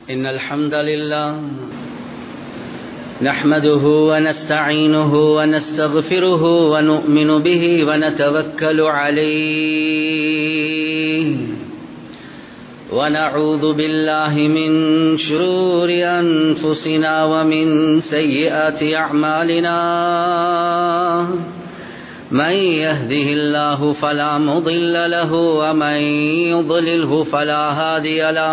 إن الحمد لله نحمده ونستعينه ونستغفره ونؤمن به ونتوكل عليه ونعوذ بالله من شرور أنفسنا ومن سيئات أعمالنا من يهده الله فلا مضل له ومن يضلله فلا هادي له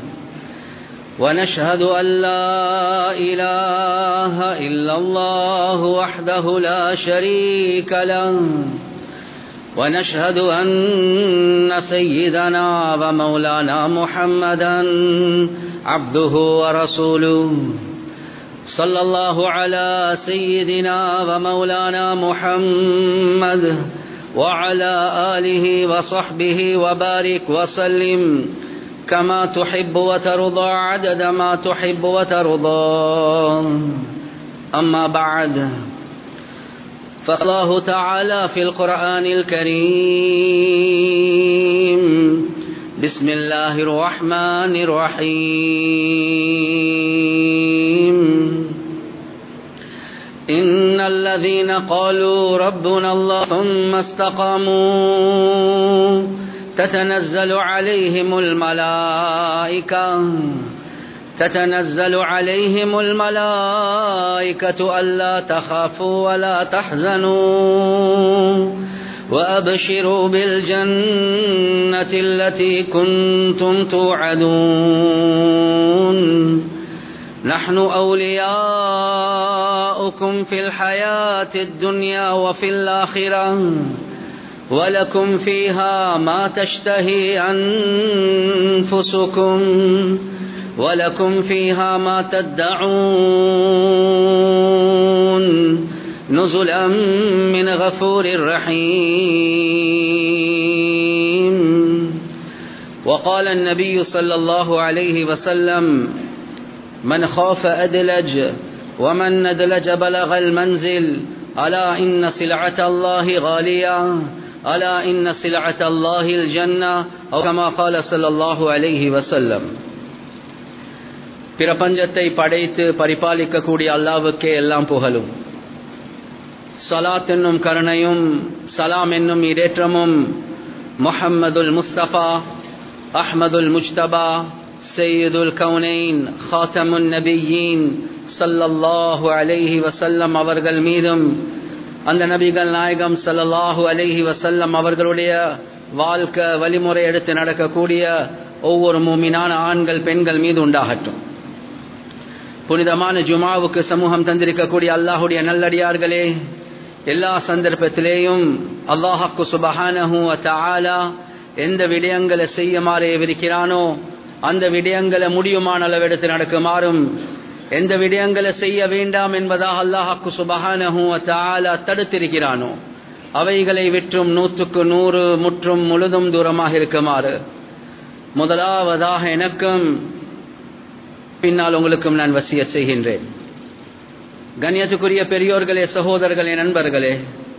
ونشهد أن لا إله إلا الله وحده لا شريك له ونشهد أن سيدنا ومولانا محمدا عبده ورسوله صلى الله على سيدنا ومولانا محمد وعلى آله وصحبه وبارك وسلم كما تحب وترضى عدد ما تحب وترضى أما بعد فالله تعالى في القرآن الكريم بسم الله الرحمن الرحيم إن الذين قالوا ربنا الله ثم استقاموا تتنزل عليهم الملائكة تتنزل عليهم الملائكة ألا تخافوا ولا تحزنوا وأبشروا بالجنة التي كنتم توعدون نحن أولياؤكم في الحياة الدنيا وفي الآخرة ولكم فيها ما تشتهي أنفسكم ولكم فيها ما تدعون نزلا من غفور رحيم وقال النبي صلى الله عليه وسلم من خاف أدلج ومن ندلج بلغ المنزل ألا إن سلعة الله غالية ألا إن سلعة الله الجنة أو كما قال صلى الله عليه وسلم பிரபஞ்சத்தை படைத்து பரிபாலிக்கக்கூடிய அல்லாவுக்கே எல்லாம் புகழும் சலாத் என்னும் கருணையும் சலாம் என்னும் இடேற்றமும் முஹம்மதுல் முஸ்தபா அஹ்மதுல் முஜ்தபா சையதுல் கவுனைன் ஹாத்தமுன் நபியீன் சல்லல்லாஹு அலைஹி வசல்லம் அவர்கள் மீதும் அந்த நபிகள் நாயகம் சல்லல்லாஹு அலைஹி வசல்லம் அவர்களுடைய வாழ்க்கை வழிமுறை எடுத்து நடக்கக்கூடிய ஒவ்வொரு மூமினான ஆண்கள் பெண்கள் மீது உண்டாகட்டும் புனிதமான ஜுமாவுக்கு சமூகம் தந்திருக்கக்கூடிய அல்லாஹுடைய நல்லடியார்களே எல்லா சந்தர்ப்பத்திலேயும் அல்லாஹாக்கு சுபஹானஹூ தாலா எந்த விடயங்களை செய்யுமாறு விரிக்கிறானோ அந்த விடயங்களை முடியுமான அளவெடுத்து நடக்குமாறும் எந்த விடயங்களை செய்ய வேண்டாம் என்பதாக அல்லாஹாக்கு சுபஹானஹூ தாலா தடுத்திருக்கிறானோ அவைகளை விற்றும் நூற்றுக்கு நூறு முற்றும் முழுதும் தூரமாக இருக்குமாறு முதலாவதாக எனக்கும் பின்னால் உங்களுக்கும் நான் வசிய செய்கின்றேன் கண்ணியத்துக்குரிய பெரியோர்களே சகோதரர்களே நண்பர்களே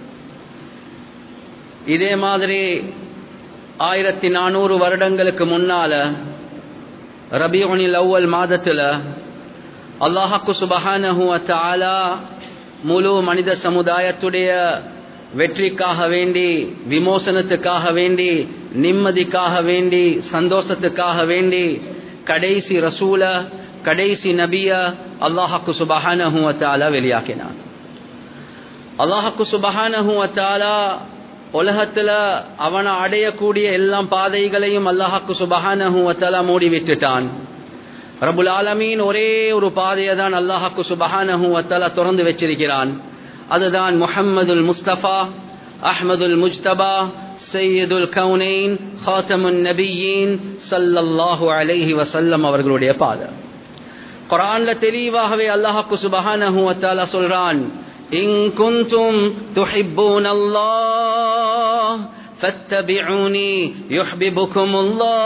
இதே மாதிரி ஆயிரத்தி நானூறு வருடங்களுக்கு முன்னால ரபியோனில் அவ்வல் மாதத்தில் அல்லாஹாக்கு சுபஹானஹூ முழு மனித சமுதாயத்துடைய வெற்றிக்காக வேண்டி விமோசனத்துக்காக வேண்டி நிம்மதிக்காக வேண்டி சந்தோஷத்துக்காக வேண்டி கடைசி ரசூல கடைசி நபிய அல்லாஹாக்கு சுபஹானஹூவத்தாலா வெளியாக்கினான் அல்லாஹாக்கு சுபஹானஹூவத்தாலா உலகத்துல அவனை அடையக்கூடிய எல்லாம் பாதைகளையும் அல்லாஹாக்கு சுபஹானஹூவத்தாலா மூடி விட்டுட்டான் ரபுல் ஆலமீன் ஒரே ஒரு பாதையை தான் அல்லாஹாக்கு சுபஹானஹூவத்தாலா திறந்து வச்சிருக்கிறான் அதுதான் முஹம்மதுல் முஸ்தபா அஹ்மதுல் முஜ்தபா சையதுல் கவுனைன் ஹாத்தமுன் நபியீன் சல்லல்லாஹு அலைஹி வசல்லம் அவர்களுடைய பாதை குரான்ல தெளிவாகவே அல்லாஹாக்கு சுபஹானஹு வத்தாலா சொல்றான் இன் குந்தும் துஹிப்பூன் அல்லாஹ் ஃபத்தபிஊனி யுஹ்பிபுக்கும்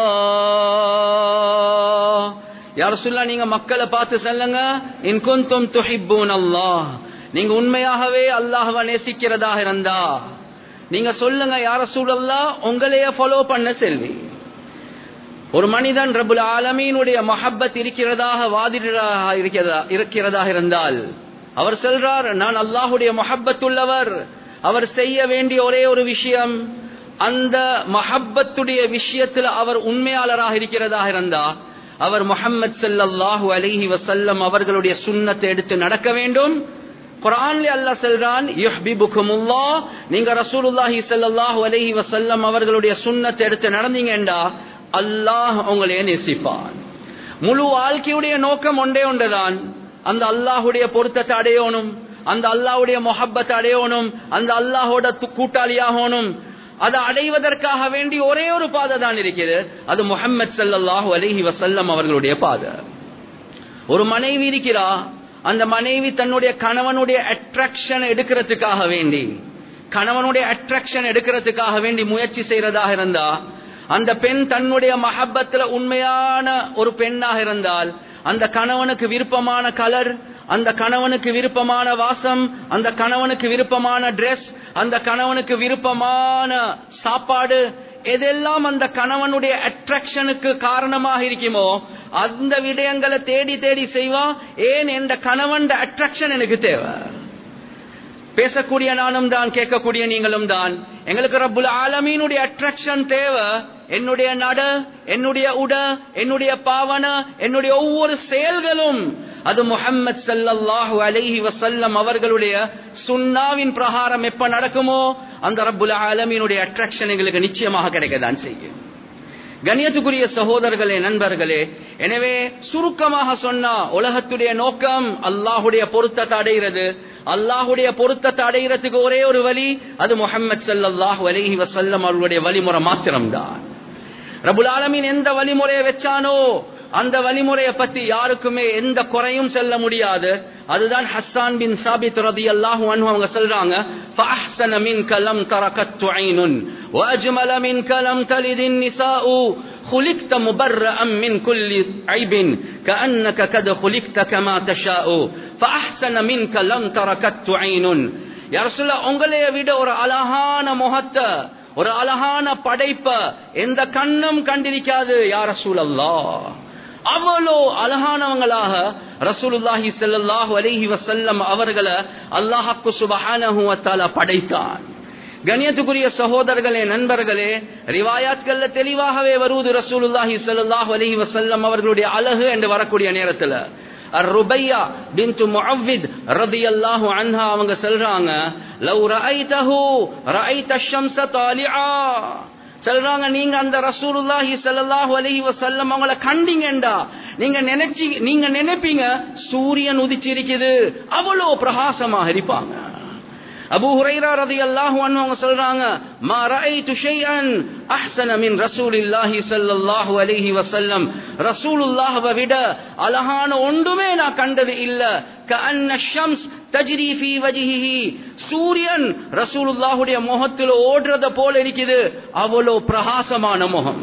அல்லாஹ் யா ரசூலுல்லாஹ் நீங்க மக்களை பார்த்து சொல்லுங்க இன் குந்தும் துஹிப்பூன் அல்லாஹ் நீங்க உண்மையாகவே அல்லாஹ்வை நேசிக்கிறதாக இருந்தா நீங்க சொல்லுங்க யார சூழல்லா உங்களையே ஃபாலோ பண்ண செல்வி ஒரு மனிதன் ரபுல் ஆலமீனுடைய மஹப்பத் இருக்கிறதாக வாதிடாக இருக்கிறதா இருக்கிறதாக இருந்தால் அவர் சொல்றார் நான் அல்லாஹுடைய மஹப்பத் உள்ளவர் அவர் செய்ய வேண்டிய ஒரே ஒரு விஷயம் அந்த மஹப்பத்துடைய விஷயத்தில் அவர் உண்மையாளராக இருக்கிறதாக இருந்தா அவர் முகம்மது சல்லாஹூ அலிஹி வசல்லம் அவர்களுடைய சுண்ணத்தை எடுத்து நடக்க வேண்டும் குரான்ல அல்லாஹ் சொல்றான் யுஹ்பிபுக்குமுல்லா நீங்க ரசூலுல்லாஹி ஸல்லல்லாஹு அலைஹி வஸல்லம் அவர்களுடைய சுன்னத்தை எடுத்து நடந்தீங்கடா அல்லாஹ் உங்களையே நேசிப்பான் முழு வாழ்க்கையுடைய நோக்கம் ஒன்றே ஒன்றுதான் அந்த அல்லாஹுடைய பொருத்தத்தை அடையணும் அந்த அல்லாஹுடைய மொஹப்பத்தை அடையணும் அந்த அல்லாஹோட கூட்டாளியாகணும் அதை அடைவதற்காக வேண்டி ஒரே ஒரு பாதை தான் இருக்கிறது அது முகமது சல்லாஹூ அலஹி வசல்லம் அவர்களுடைய பாதை ஒரு மனைவி இருக்கிறா அந்த மனைவி தன்னுடைய கணவனுடைய அட்ராக்ஷன் எடுக்கிறதுக்காக வேண்டி கணவனுடைய அட்ராக்ஷன் எடுக்கிறதுக்காக வேண்டி முயற்சி செய்யறதாக இருந்தா அந்த பெண் தன்னுடைய மஹப்பத்துல உண்மையான ஒரு பெண்ணாக இருந்தால் அந்த கணவனுக்கு விருப்பமான கலர் அந்த கணவனுக்கு விருப்பமான வாசம் அந்த கணவனுக்கு விருப்பமான ட்ரெஸ் அந்த கணவனுக்கு விருப்பமான சாப்பாடு எதெல்லாம் அந்த கணவனுடைய அட்ராக்ஷனுக்கு காரணமாக இருக்குமோ அந்த விடயங்களை தேடி தேடி செய்வா ஏன் எந்த கணவன் அட்ராக்ஷன் எனக்கு தேவை பேசக்கூடிய நானும் தான் கேட்கக்கூடிய நீங்களும் தான் எங்களுக்கு ரப்புல் ஆலமீனுடைய அட்ராக்ஷன் தேவை என்னுடைய நட என்னுடைய உட என்னுடைய பாவன என்னுடைய ஒவ்வொரு செயல்களும் அது முஹம்மது சல்லல்லாஹு அலைஹி வசல்லம் அவர்களுடைய சுன்னாவின் பிரகாரம் எப்ப நடக்குமோ அந்த ரப்புல் ஆலமீனுடைய அட்ராக்ஷன் எங்களுக்கு நிச்சயமாக கிடைக்கதான் செய்யும் கண்ணியத்துக்குரிய சகோதரர்களே நண்பர்களே எனவே சுருக்கமாக சொன்னா உலகத்துடைய நோக்கம் அல்லாஹுடைய பொருத்தத்தை அடைகிறது அல்லாஹுடைய பொருத்தத்தை அடைகிறதுக்கு ஒரே ஒரு வழி அது முகமது சல்லாஹு அலஹி வசல்லம் அவர்களுடைய வழிமுறை மாத்திரம்தான் ரபுல் ஆலமின் எந்த வழிமுறையை வச்சானோ அந்த வழிமுறையை பத்தி யாருக்குமே எந்த குறையும் செல்ல முடியாது அதுதான் ஹஸ்ஸான் பின் சாபித் ரதி அல்லாஹு அன்ஹு அவங்க சொல்றாங்க فأحسن منك لم تركت عين وأجمل منك لم تلد النساء خلقت مبرأ من كل عيب كأنك قد خلقت كما تشاء فأحسن منك لم تركت عين يا رسول الله உங்களைய விட ஒரு அழகான முகத்தை ஒரு அழகான படைப்ப எந்த கண்ணும் கண்டிருக்காது யார் ரசூல் அல்லாஹ் அவ்வளோ அழகானவங்களாக ரசூலுல்லாஹி ஸல்லல்லாஹு அலைஹி வஸல்லம் அவர்களை அல்லாஹ்க்கு சுப்ஹானஹு வ தஆலா படைத்தான் கண்ணியத்துக்குரிய சகோதரர்களே நண்பர்களே ரிவாயாத்கள்ல தெளிவாகவே வருவது ரசூலுல்லாஹி ஸல்லல்லாஹு அலைஹி வஸல்லம் அவர்களுடைய அழகு என்று வரக்கூடிய நேரத்துல الربيع بنت معوذ رضي الله عنها அவங்க சொல்றாங்க لو رأيته رأيت الشمس طالعا சொல்றாங்க நீங்க அந்த ரசூலுல்லாஹி ஸல்லல்லாஹு அலைஹி வஸல்லம் அவங்கள கண்டீங்கடா நீங்க நினைச்சி நீங்க நினைப்பீங்க சூரியன் உதிச்சிருக்குது அவ்வளோ பிரகாசமாக இருப்பாங்க அபூ ஹுரைரா ரலியல்லாஹு அன்ஹு அவங்க சொல்றாங்க மா ரஅய்து ஷைஅன் அஹ்ஸன மின் ரசூலில்லாஹி ஸல்லல்லாஹு அலைஹி வஸல்லம் ரசூலுல்லாஹ்வை விட அழகான ஒன்றுமே நான் கண்டது இல்ல கஅன்ன ஷம்ஸ் தஜ்ரி ஃபீ வஜ்ஹிஹி சூரியன் ரசூலுல்லாஹுடைய முகத்தில் ஓடுறத போல இருக்குது அவ்வளோ பிரகாசமான முகம்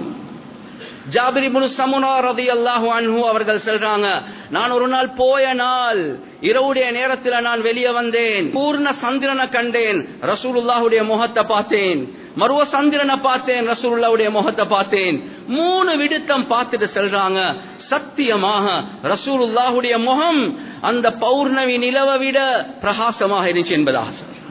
ஜாபிரி முனு சமுனா ரதி அல்லாஹு அன்ஹு அவர்கள் சொல்றாங்க நான் ஒரு நாள் போய நாள் இரவுடைய நேரத்தில் நான் வெளியே வந்தேன் பூர்ண சந்திரனை கண்டேன் ரசூலுல்லாஹுடைய முகத்தை பார்த்தேன் மருவ சந்திரனை பார்த்தேன் ரசூலுல்லாவுடைய முகத்தை பார்த்தேன் மூணு விடுத்தம் பார்த்துட்டு சொல்றாங்க சத்தியமாக ரசூலுல்லாஹுடைய முகம் அந்த பௌர்ணமி நிலவை விட பிரகாசமாக இருந்துச்சு என்பதாக சொல்றாங்க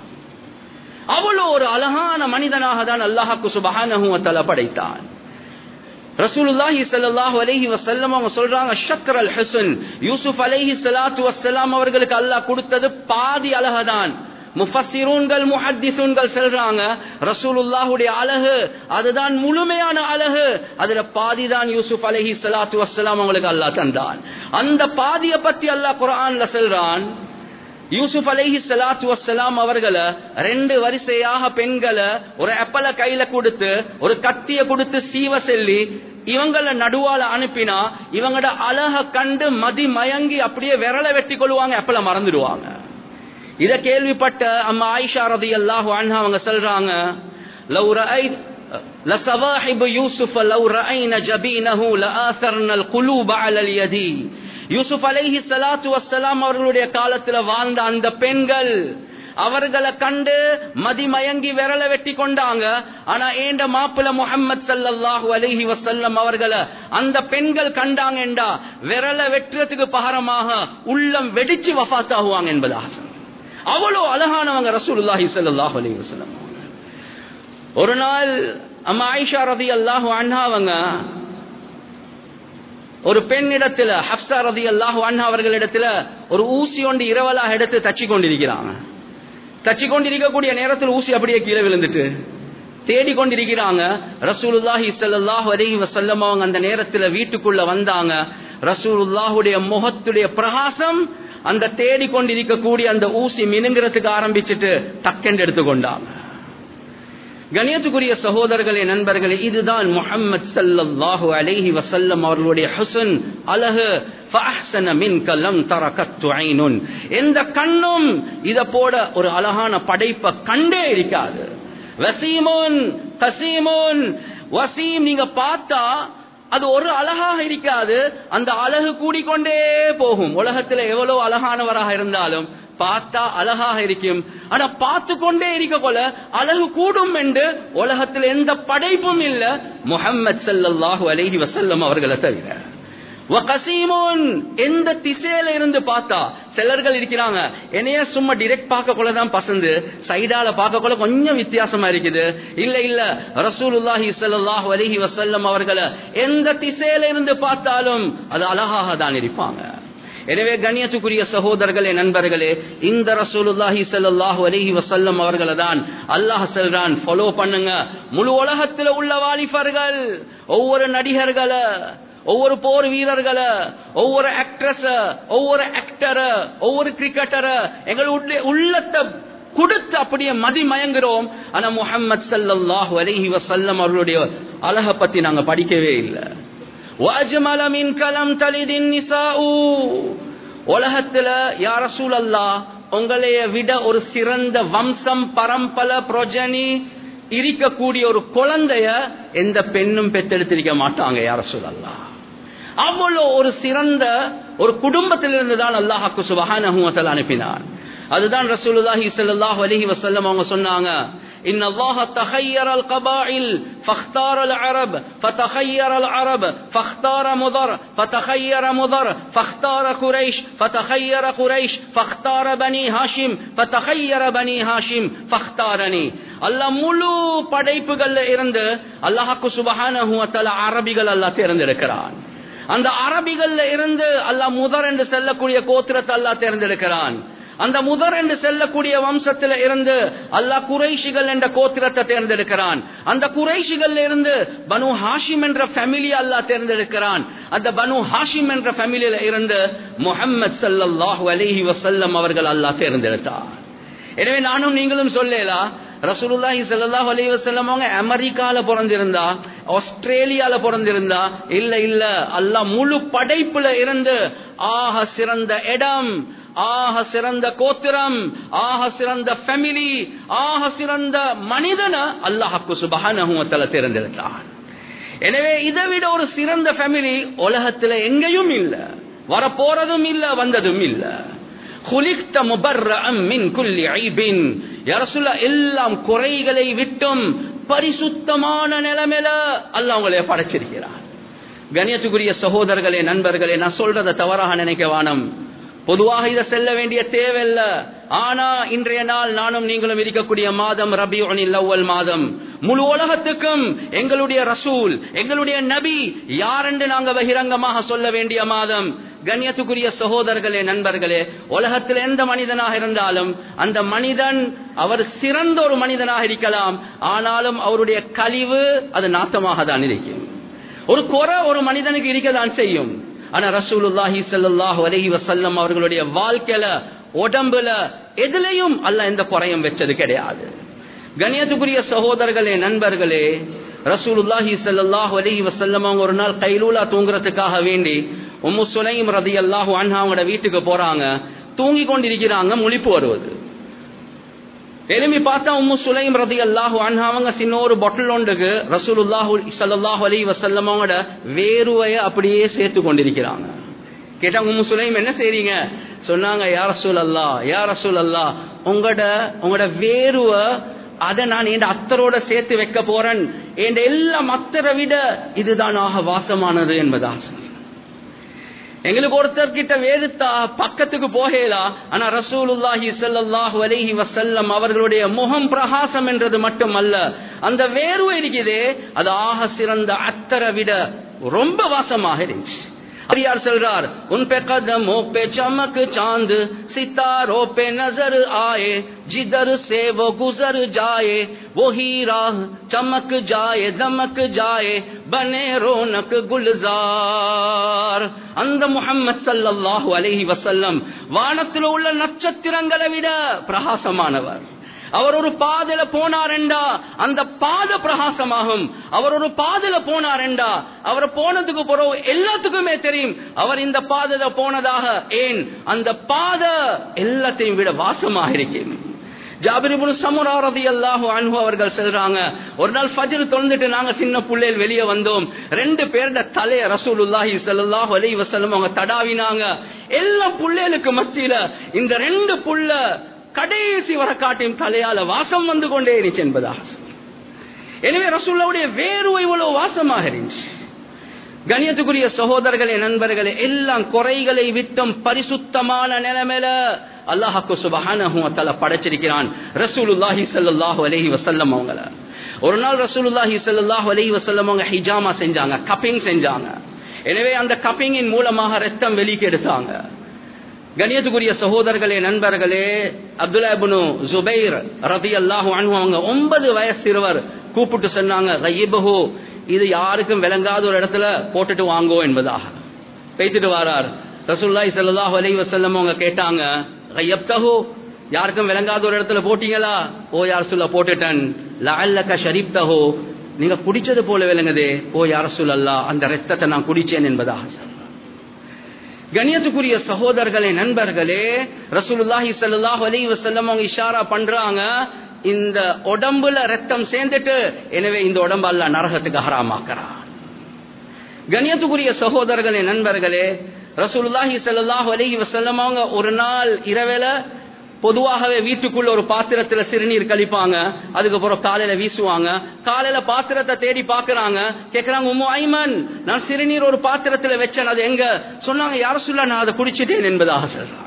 அவ்வளோ ஒரு அழகான மனிதனாக தான் அல்லாஹாக்கு சுபஹானஹு தல படைத்தான் ரசூலுல்லாஹி ஸல்லல்லாஹு அலைஹி வஸல்லம் அவங்க சொல்றாங்க ஷக்ர் அல் ஹுசன் யூசுப் அலைஹி ஸலாத்து வஸ்ஸலாம் அவர்களுக்கு அல்லாஹ் கொடுத்தது பாதி அழகுதான் முஃபஸ்ஸிரூன்கள் முஹத்திஸூன்கள் சொல்றாங்க ரசூலுல்லாஹுடைய அழகு அதுதான் முழுமையான அழகு அதுல பாதி தான் யூசுப் அலைஹி ஸலாத்து வஸ்ஸலாம் அவங்களுக்கு அல்லாஹ் தந்தான் அந்த பாதியை பத்தி அல்லாஹ் குர்ஆன்ல சொல்றான் யூசுப் அலைஹி சலாத்து வசலாம் அவர்களை ரெண்டு வரிசையாக பெண்களை ஒரு அப்பல கையில கொடுத்து ஒரு கத்திய கொடுத்து சீவ செல்லி இவங்கள நடுவால அனுப்பினா இவங்களோட அழக கண்டு மதி மயங்கி அப்படியே விரல வெட்டி கொள்வாங்க அப்பல மறந்துடுவாங்க இத கேள்விப்பட்ட அம்மா ஆயிஷா ரதி அல்லாஹு அன்ஹா அவங்க சொல்றாங்க லவ் ரஐத் لصواحب يوسف لو رأينا جبينه لآثرنا القلوب على اليد யூசுப் அலைஹி சலாத்து வசலாம் அவர்களுடைய காலத்துல வாழ்ந்த அந்த பெண்கள் அவர்களை கண்டு மதிமயங்கி விரல வெட்டி கொண்டாங்க ஆனா ஏண்ட மாப்பிள்ள முகமது சல்லல்லாஹு அலைஹி வசல்லம் அவர்களை அந்த பெண்கள் கண்டாங்கண்டா விரல வெட்டுறதுக்கு பகரமாக உள்ளம் வெடிச்சு வஃத்தாகுவாங்க என்பதாக அவ்வளவு அழகானவங்க ரசூலுல்லாஹி ஸல்லல்லாஹு அலைஹி வஸல்லம் ஒரு நாள் அம்மா ஆயிஷா ரதி அல்லாஹு அண்ணாவங்க ஒரு பெண்ணிடத்துல ஹப்சா ரதி அல்லாஹு அண்ணா அவர்களிடத்துல ஒரு ஊசி ஒன்று இரவலாக எடுத்து தச்சு கொண்டிருக்கிறாங்க தச்சு கொண்டிருக்கக்கூடிய நேரத்தில் ஊசி அப்படியே கீழே விழுந்துட்டு தேடி கொண்டிருக்கிறாங்க ரசூலுல்லாஹி ஸல்லல்லாஹு அலைஹி வஸல்லம் அவங்க அந்த நேரத்துல வீட்டுக்குள்ள வந்தாங்க ரசூலுல்லாஹுடைய முகத்துடைய பிரகாசம் அந்த தேடி கொண்டிருக்கக்கூடிய அந்த ஊசி மினுங்கிறதுக்கு ஆரம்பிச்சுட்டு டக்கென்று எடுத்துக்கொண்டாங்க கணியத்துக்குரிய சகோதரர்களே நண்பர்களே இதுதான் முஹம்மது ஸல்லல்லாஹு அலைஹி வஸல்லம் அவர்களுடைய ஹுஸ்ன் அழகு ஃபஅஹ்ஸன மின்க லம் தர கத்து ஐனுன் எந்த கண்ணும் இத போட ஒரு அழகான படைப்பை கண்டே இருக்காது வசீமுன் கசீமுன் வசீம் நீங்க பார்த்தா அது ஒரு அழகாக இருக்காது அந்த அழகு கூடிக்கொண்டே போகும் உலகத்துல எவ்வளவு அழகானவராக இருந்தாலும் பார்த்தா அழகாக இருக்கும் ஆனா பார்த்து கொண்டே இருக்க போல அழகு கூடும் என்று உலகத்தில் எந்த படைப்பும் இல்ல முகம்மது சல்லல்லாஹு அலைஹி வசல்லம் அவர்களை தவிர வகசீமுன் எந்த திசையில இருந்து பார்த்தா சிலர்கள் இருக்கிறாங்க என்னைய சும்மா டிரெக்ட் பார்க்க கொள்ள தான் பசந்து சைடால பார்க்க கொள்ள கொஞ்சம் வித்தியாசமா இருக்குது இல்ல இல்ல ரசூலுல்லாஹி ஸல்லல்லாஹு அலைஹி வஸல்லம் அவர்களை எந்த திசையில இருந்து பார்த்தாலும் அது அழகாக தான் இருப்பாங்க எனவே கண்ணியத்துக்குரிய சகோதரர்களே நண்பர்களே இந்த ரசூலுல்லாஹி ஸல்லல்லாஹு அலைஹி வஸல்லம் அவர்களை தான் அல்லாஹ் சொல்றான் ஃபாலோ பண்ணுங்க முழு உலகத்தில் உள்ள வாலிபர்கள் ஒவ்வொரு நடிகர்களை ஒவ்வொரு போர் வீரர்களை ஒவ்வொரு ஆக்ட்ரஸ ஒவ்வொரு ஆக்டர ஒவ்வொரு கிரிக்கெட்டர எங்களுடைய உள்ளத்தை கொடுத்து அப்படியே மதி மயங்குறோம் ஆனா முஹம்மது சல்லல்லாஹு அலைஹி வஸல்லம் அவர்களுடைய அழக பத்தி நாங்க படிக்கவே இல்லை وَأَجْمَلَ مِنْكَ لَمْ تَلِدِ النِّسَاءُ உலகத்துல யா ரசூலல்லாஹ் உங்களைய விட ஒரு சிறந்த வம்சம் பரம்பல பிரஜனி இருக்கக்கூடிய ஒரு குழந்தைய எந்த பெண்ணும் பெத்தெடுத்திருக்க மாட்டாங்க யார சொல்லலாம் அவ்வளோ ஒரு சிறந்த ஒரு குடும்பத்திலிருந்து தான் அல்லாஹாக்கு சுபஹானஹு அனுப்பினான் அதுதான் ரசூலுல்லாஹி ஸல்லல்லாஹு அலைஹி வஸல்லம் அவங்க சொன்னாங்க إن الله تخير القبائل فاختار العرب فتخير العرب فاختار مضر فتخير مضر فاختار قريش فتخير قريش فاختار بني هاشم فتخير بني هاشم فاختارني அல்லாஹ் முழு படைப்புகள்ல இருந்து அல்லாஹாக்கு சுபஹானஹு வதஆலா அரபிகள் அல்லாஹ் தேர்ந்தெடுக்கிறான் அந்த அரபிகள்ல இருந்து அல்லாஹ் முதர் என்று செல்லக்கூடிய கோத்திரத்தை அல்லாஹ் தேர்ந்தெடுக்கிறான் அந்த முதர் என்று செல்லக்கூடிய வம்சத்தில இருந்து அல்லாஹ் குறைஷிகள் என்ற கோத்திரத்தை தேர்ந்தெடுக்கிறான் அந்த குறைஷிகள் இருந்து பனு ஹாஷிம் என்ற ஃபேமிலி அல்லாஹ் தேர்ந்தெடுக்கிறான் அந்த பனு ஹாஷிம் என்ற ஃபேமிலியில இருந்து முஹம்மது சல்லல்லாஹு அலைஹி வஸல்லம் அவர்கள் அல்லாஹ் தேர்ந்தெடுத்தார் எனவே நானும் நீங்களும் சொல்லலாம் ரசூலுல்லாஹி ஸல்லல்லாஹு அலைஹி வஸல்லம் அவங்க அமெரிக்கால பிறந்திருந்தா ஆஸ்திரேலியால பிறந்திருந்தா இல்ல இல்ல அல்லாஹ் முழு படைப்புல இருந்து ஆக சிறந்த இடம் ஆக சிறந்த கோத்திரம் ஆக சிறந்த ஃபேமிலி ஆக சிறந்த மனிதனை அல்லாஹ்க்கு சுபஹானஹு வ தஆலா தேர்ந்தெடுத்தான் எனவே இதை விட ஒரு சிறந்த ஃபேமிலி உலகத்துல எங்கேயும் இல்ல வரப்போறதும் இல்ல வந்ததும் இல்ல குலிக்த முபர்ரம் மின் குல்லி ஐபின் யரசுல எல்லாம் குறைகளை விட்டும் பரிசுத்தமான நிலைமையில அல்லாஹ் உங்களை படைச்சிருக்கிறார் கணியத்துக்குரிய சகோதரர்களே நண்பர்களே நான் சொல்றத தவறாக நினைக்க வானம் பொதுவாக இதை செல்ல வேண்டிய தேவையில்ல ஆனா இன்றைய நாள் நானும் நீங்களும் இருக்கக்கூடிய மாதம் ரபி அவ்வல் மாதம் முழு உலகத்துக்கும் எங்களுடைய ரசூல் எங்களுடைய நபி யாரென்று நாங்க பகிரங்கமாக சொல்ல வேண்டிய மாதம் கண்ணியத்துக்குரிய சகோதரர்களே நண்பர்களே உலகத்தில் எந்த மனிதனாக இருந்தாலும் அந்த மனிதன் அவர் சிறந்த ஒரு மனிதனாக இருக்கலாம் ஆனாலும் அவருடைய கழிவு அது நாத்தமாக தான் இருக்கும் ஒரு குறை ஒரு மனிதனுக்கு இருக்கதான் செய்யும் ஆனா ரசூலுல்லாஹி ஸல்லல்லாஹு அலைஹி வஸல்லம் அவர்களுடைய வாழ்க்கையில உடம்புல எதுலயும் அல்ல எந்த குறையும் வச்சது கிடையாது கணியத்துக்குரிய சகோதரர்களே நண்பர்களே ரசூலுல்லாஹி ஸல்லல்லாஹு அலைஹி வஸல்லம் அவங்க ஒரு நாள் கைலூலா தூங்குறதுக்காக வேண்டி உம்மு சுலைம் ரதியல்லாஹு அன்ஹா அவங்களோட வீட்டுக்கு போறாங்க தூங்கி கொண்டிருக்கிறாங்க முழிப்பு வருவது எலும்பி பார்த்தா உம்மு சுலைம் ரதி அல்லாஹு அவங்க சின்ன ஒரு பொட்டில் ஒன்றுக்கு ரசூலுல்லாஹு சல்லாஹு அலி வசல்லம் அவங்களோட வேர்வைய அப்படியே சேர்த்து கொண்டிருக்கிறாங்க கேட்டாங்க உம்மு சுலைம் என்ன செய்றீங்க சொன்னாங்க யார சூழ் அல்லா யார சூழ் அல்லா உங்களோட உங்களோட வேறுவ அதை நான் என் அத்தரோட சேர்த்து வைக்க போறேன் என் எல்லாம் அத்தரை விட இதுதான் ஆக வாசமானது என்பதா எங்களுக்கு ஒருத்தர் கிட்ட வேறுத்தா பக்கத்துக்கு போகலாம் ஆனா ரசூலுல்லாஹி ஸல்லல்லாஹு அலைஹி வஸல்லம் அவர்களுடைய முகம் பிரகாசம் என்றது மட்டுமல்ல அந்த வேர்வை இருக்குதே அது ஆக சிறந்த அத்தரை விட ரொம்ப வாசமாக இருந்துச்சு யார் சொல்றார் உன் पे कदमों पे चमक चांद सितारों पे नजर आए जिधर से वो गुजर जाए वो ही राह चमक जाए दमक जाए बने रोनक गुलजार அந்த முஹம்மது ஸல்லல்லாஹு அலைஹி வஸல்லம் வானத்தில் உள்ள நட்சத்திரங்களை விட பிரகாசமானவர் அவர் ஒரு பாதையில போனாரெண்டா அந்த பாத பிரகாசமாகும் அவர் ஒரு பாதையில போனாரெண்டா அவர் போனதுக்கு பிறகு எல்லாத்துக்குமே தெரியும் அவர் இந்த பாதையில போனதாக ஏன் அந்த பாத எல்லாத்தையும் விட வாசமாக இருக்கேன் ஜாபிரிபுல் சமுரா ரதி அல்லாஹு அன்ஹு அவர்கள் சொல்றாங்க ஒரு நாள் ஃபஜ்ர் தொழுந்துட்டு நாங்க சின்ன புள்ளையில் வெளியே வந்தோம் ரெண்டு பேருட தலைய ரசூலுல்லாஹி ஸல்லல்லாஹு அலைஹி வஸல்லம் அவங்க தடாவினாங்க எல்லா புள்ளைகளுக்கு மத்தியில இந்த ரெண்டு புள்ள கடைசி வர காட்டியும் தலையால வாசம் வந்து கொண்டே இருந்துச்சு என்பதாக எனவே ரசூல்லாவுடைய வேர்வை இவ்வளவு வாசமாக இருந்துச்சு கணியத்துக்குரிய சகோதரர்களே நண்பர்களே எல்லாம் குறைகளை விட்டும் பரிசுத்தமான நிலைமையில அல்லாஹாக்கு சுபஹானஹு தஆலா படைச்சிருக்கிறான் ரசூலுல்லாஹி ஸல்லல்லாஹு அலைஹி வஸல்லம் அவங்கள ஒரு நாள் ரசூலுல்லாஹி ஸல்லல்லாஹு அலைஹி வஸல்லம் அவங்க ஹிஜாமா செஞ்சாங்க கப்பிங் செஞ்சாங்க எனவே அந்த கப்பிங்கின் மூலமாக ரத்தம் வெளிக்கு எடுத்தாங்க கணியத்துக்குரிய சகோதரர்களே நண்பர்களே அப்துல்லா இப்னு ஜுபைர் ரலியல்லாஹு அன்ஹு அவங்க ஒன்பது வயசு சிறுவர் கூப்பிட்டு சொன்னாங்க கையிபஹு இது யாருக்கும் விளங்காத ஒரு இடத்துல போட்டுட்டு வாங்கோ என்பதாக பேசிட்டு வாரார் ரசூல்லாய் ஸல்லல்லாஹு அலைஹி வஸல்லம் அவங்க கேட்டாங்க கையப்தஹு யாருக்கும் விளங்காத ஒரு இடத்துல போட்டீங்களா ஓ யார் சொல்ல போட்டுட்டேன் லஅல்லக ஷரிப்தஹு நீங்க குடிச்சது போல விளங்குதே ஓ யார் சொல்லல்லா அந்த ரத்தத்தை நான் குடிச்சேன் என்பதாக கணியத்துக்குரிய சகோதரர்களே நண்பர்களே ரசூலுல்லாஹி ஸல்லல்லாஹு அலைஹி வஸல்லம் அவங்க இஷாரா பண்றாங்க இந்த உடம்புல ரத்தம் சேர்ந்துட்டு எனவே இந்த உடம்பு அல்ல நரகத்துக்கு ஹராமாக்குறான் கணியத்துக்குரிய சகோதரர்களே நண்பர்களே ரசூலுல்லாஹி ஸல்லல்லாஹு அலைஹி வஸல்லம் அவங்க ஒரு நாள் இரவேல பொதுவாகவே வீட்டுக்குள்ள ஒரு பாத்திரத்துல சிறுநீர் கழிப்பாங்க அதுக்கப்புறம் காலையில வீசுவாங்க காலையில பாத்திரத்தை தேடி பாக்குறாங்க கேக்குறாங்க உம்மு ஐமன் நான் சிறுநீர் ஒரு பாத்திரத்துல வச்சேன் அது எங்க சொன்னாங்க யார சொல்ல நான் அதை குடிச்சிட்டேன் என்பதாக சொல்றாங்க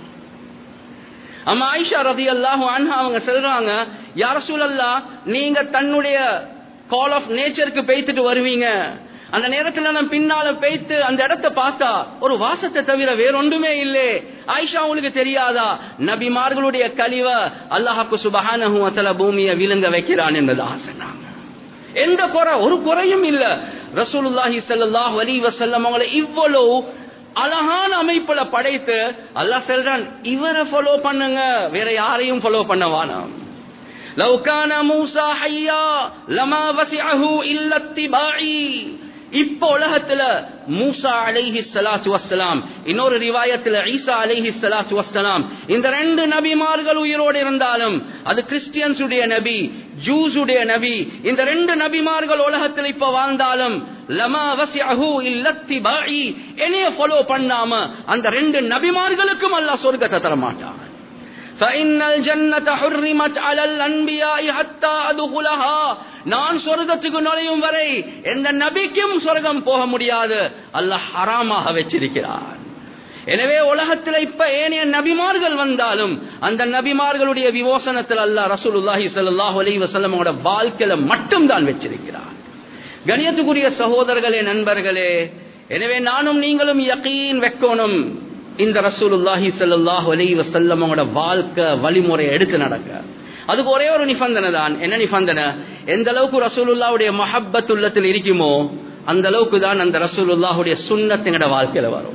அம்மா ஆயிஷா ரதி அல்லாஹு அன்ஹா அவங்க சொல்றாங்க யார சூழல்லா நீங்க தன்னுடைய கால் ஆஃப் நேச்சருக்கு பெய்த்துட்டு வருவீங்க அந்த நேரத்துல நான் பின்னால பெய்த்து அந்த இடத்தை பார்த்தா ஒரு வாசத்தை தவிர வேறொன்றுமே இல்லை ஆயிஷா உங்களுக்கு தெரியாதா நபிமார்களுடைய கழிவ அல்லாஹாக்கு சுபஹானஹு வதல பூமியை விழுங்க வைக்கிறான் என்பதாக சொன்னாங்க எந்த குறை ஒரு குறையும் இல்ல ரசூலுல்லாஹி ஸல்லல்லாஹு அலைஹி வஸல்லம் அவங்களை இவ்வளவு அழகான அமைப்புல படைத்து அல்லாஹ் சொல்றான் இவரை ஃபாலோ பண்ணுங்க வேற யாரையும் ஃபாலோ பண்ண வேணாம் لو كان موسى حيا لما وسعه الا اتباعي இப்ப உலகத்துல மூசா அலைஹி ஸலாத்து வஸ்ஸலாம் இன்னொரு ரிவாயத்துல ஈசா அலைஹி ஸலாத்து வஸ்ஸலாம் இந்த ரெண்டு நபிமார்கள் உயிரோடு இருந்தாலும் அது கிறிஸ்டியன்ஸுடைய நபி ஜூஸுடைய நபி இந்த ரெண்டு நபிமார்கள் உலகத்தில் இப்ப வாழ்ந்தாலும் லமா வசிஅஹு இல்லத்திபாஇ என்னைய ஃபாலோ பண்ணாம அந்த ரெண்டு நபிமார்களுக்கும் அல்லாஹ் சொர்க்கத்தை தர மாட்டான் فإن الجنة حرمت على الأنبياء حتى أدخلها நான் சொர்க்கத்துக்கு நுழையும் வரை எந்த நபிக்கும் சொர்க்கம் போக முடியாது அல்லாஹ் ஹராமாக வச்சிருக்கிறார் எனவே உலகத்தில் இப்ப ஏனைய நபிமார்கள் வந்தாலும் அந்த நபிமார்களுடைய விமோசனத்தில் அல்லாஹ் ரசூலுல்லாஹி ஸல்லல்லாஹு அலைஹி வஸல்லமோட வாழ்க்கையில மட்டும் தான் வச்சிருக்கிறார் கணியத்துக்குரிய சகோதரர்களே நண்பர்களே எனவே நானும் நீங்களும் யகீன் வைக்கணும் இந்த ரசூலுல்லாஹி ஸல்லல்லாஹு அலைஹி வஸல்லமோட வாழ்க்கை வழிமுறை எடுத்து நடக்க அதுக்கு ஒரே ஒரு நிபந்தனை தான் என்ன நிபந்தனை எந்த அளவுக்கு ரசூலுல்லாவுடைய மஹப்பத் உள்ளத்தில் இருக்குமோ அந்த அளவுக்கு தான் அந்த ரசூலுல்லாஹுடைய சுண்ணத் எங்கட வாழ்க்கையில வரும்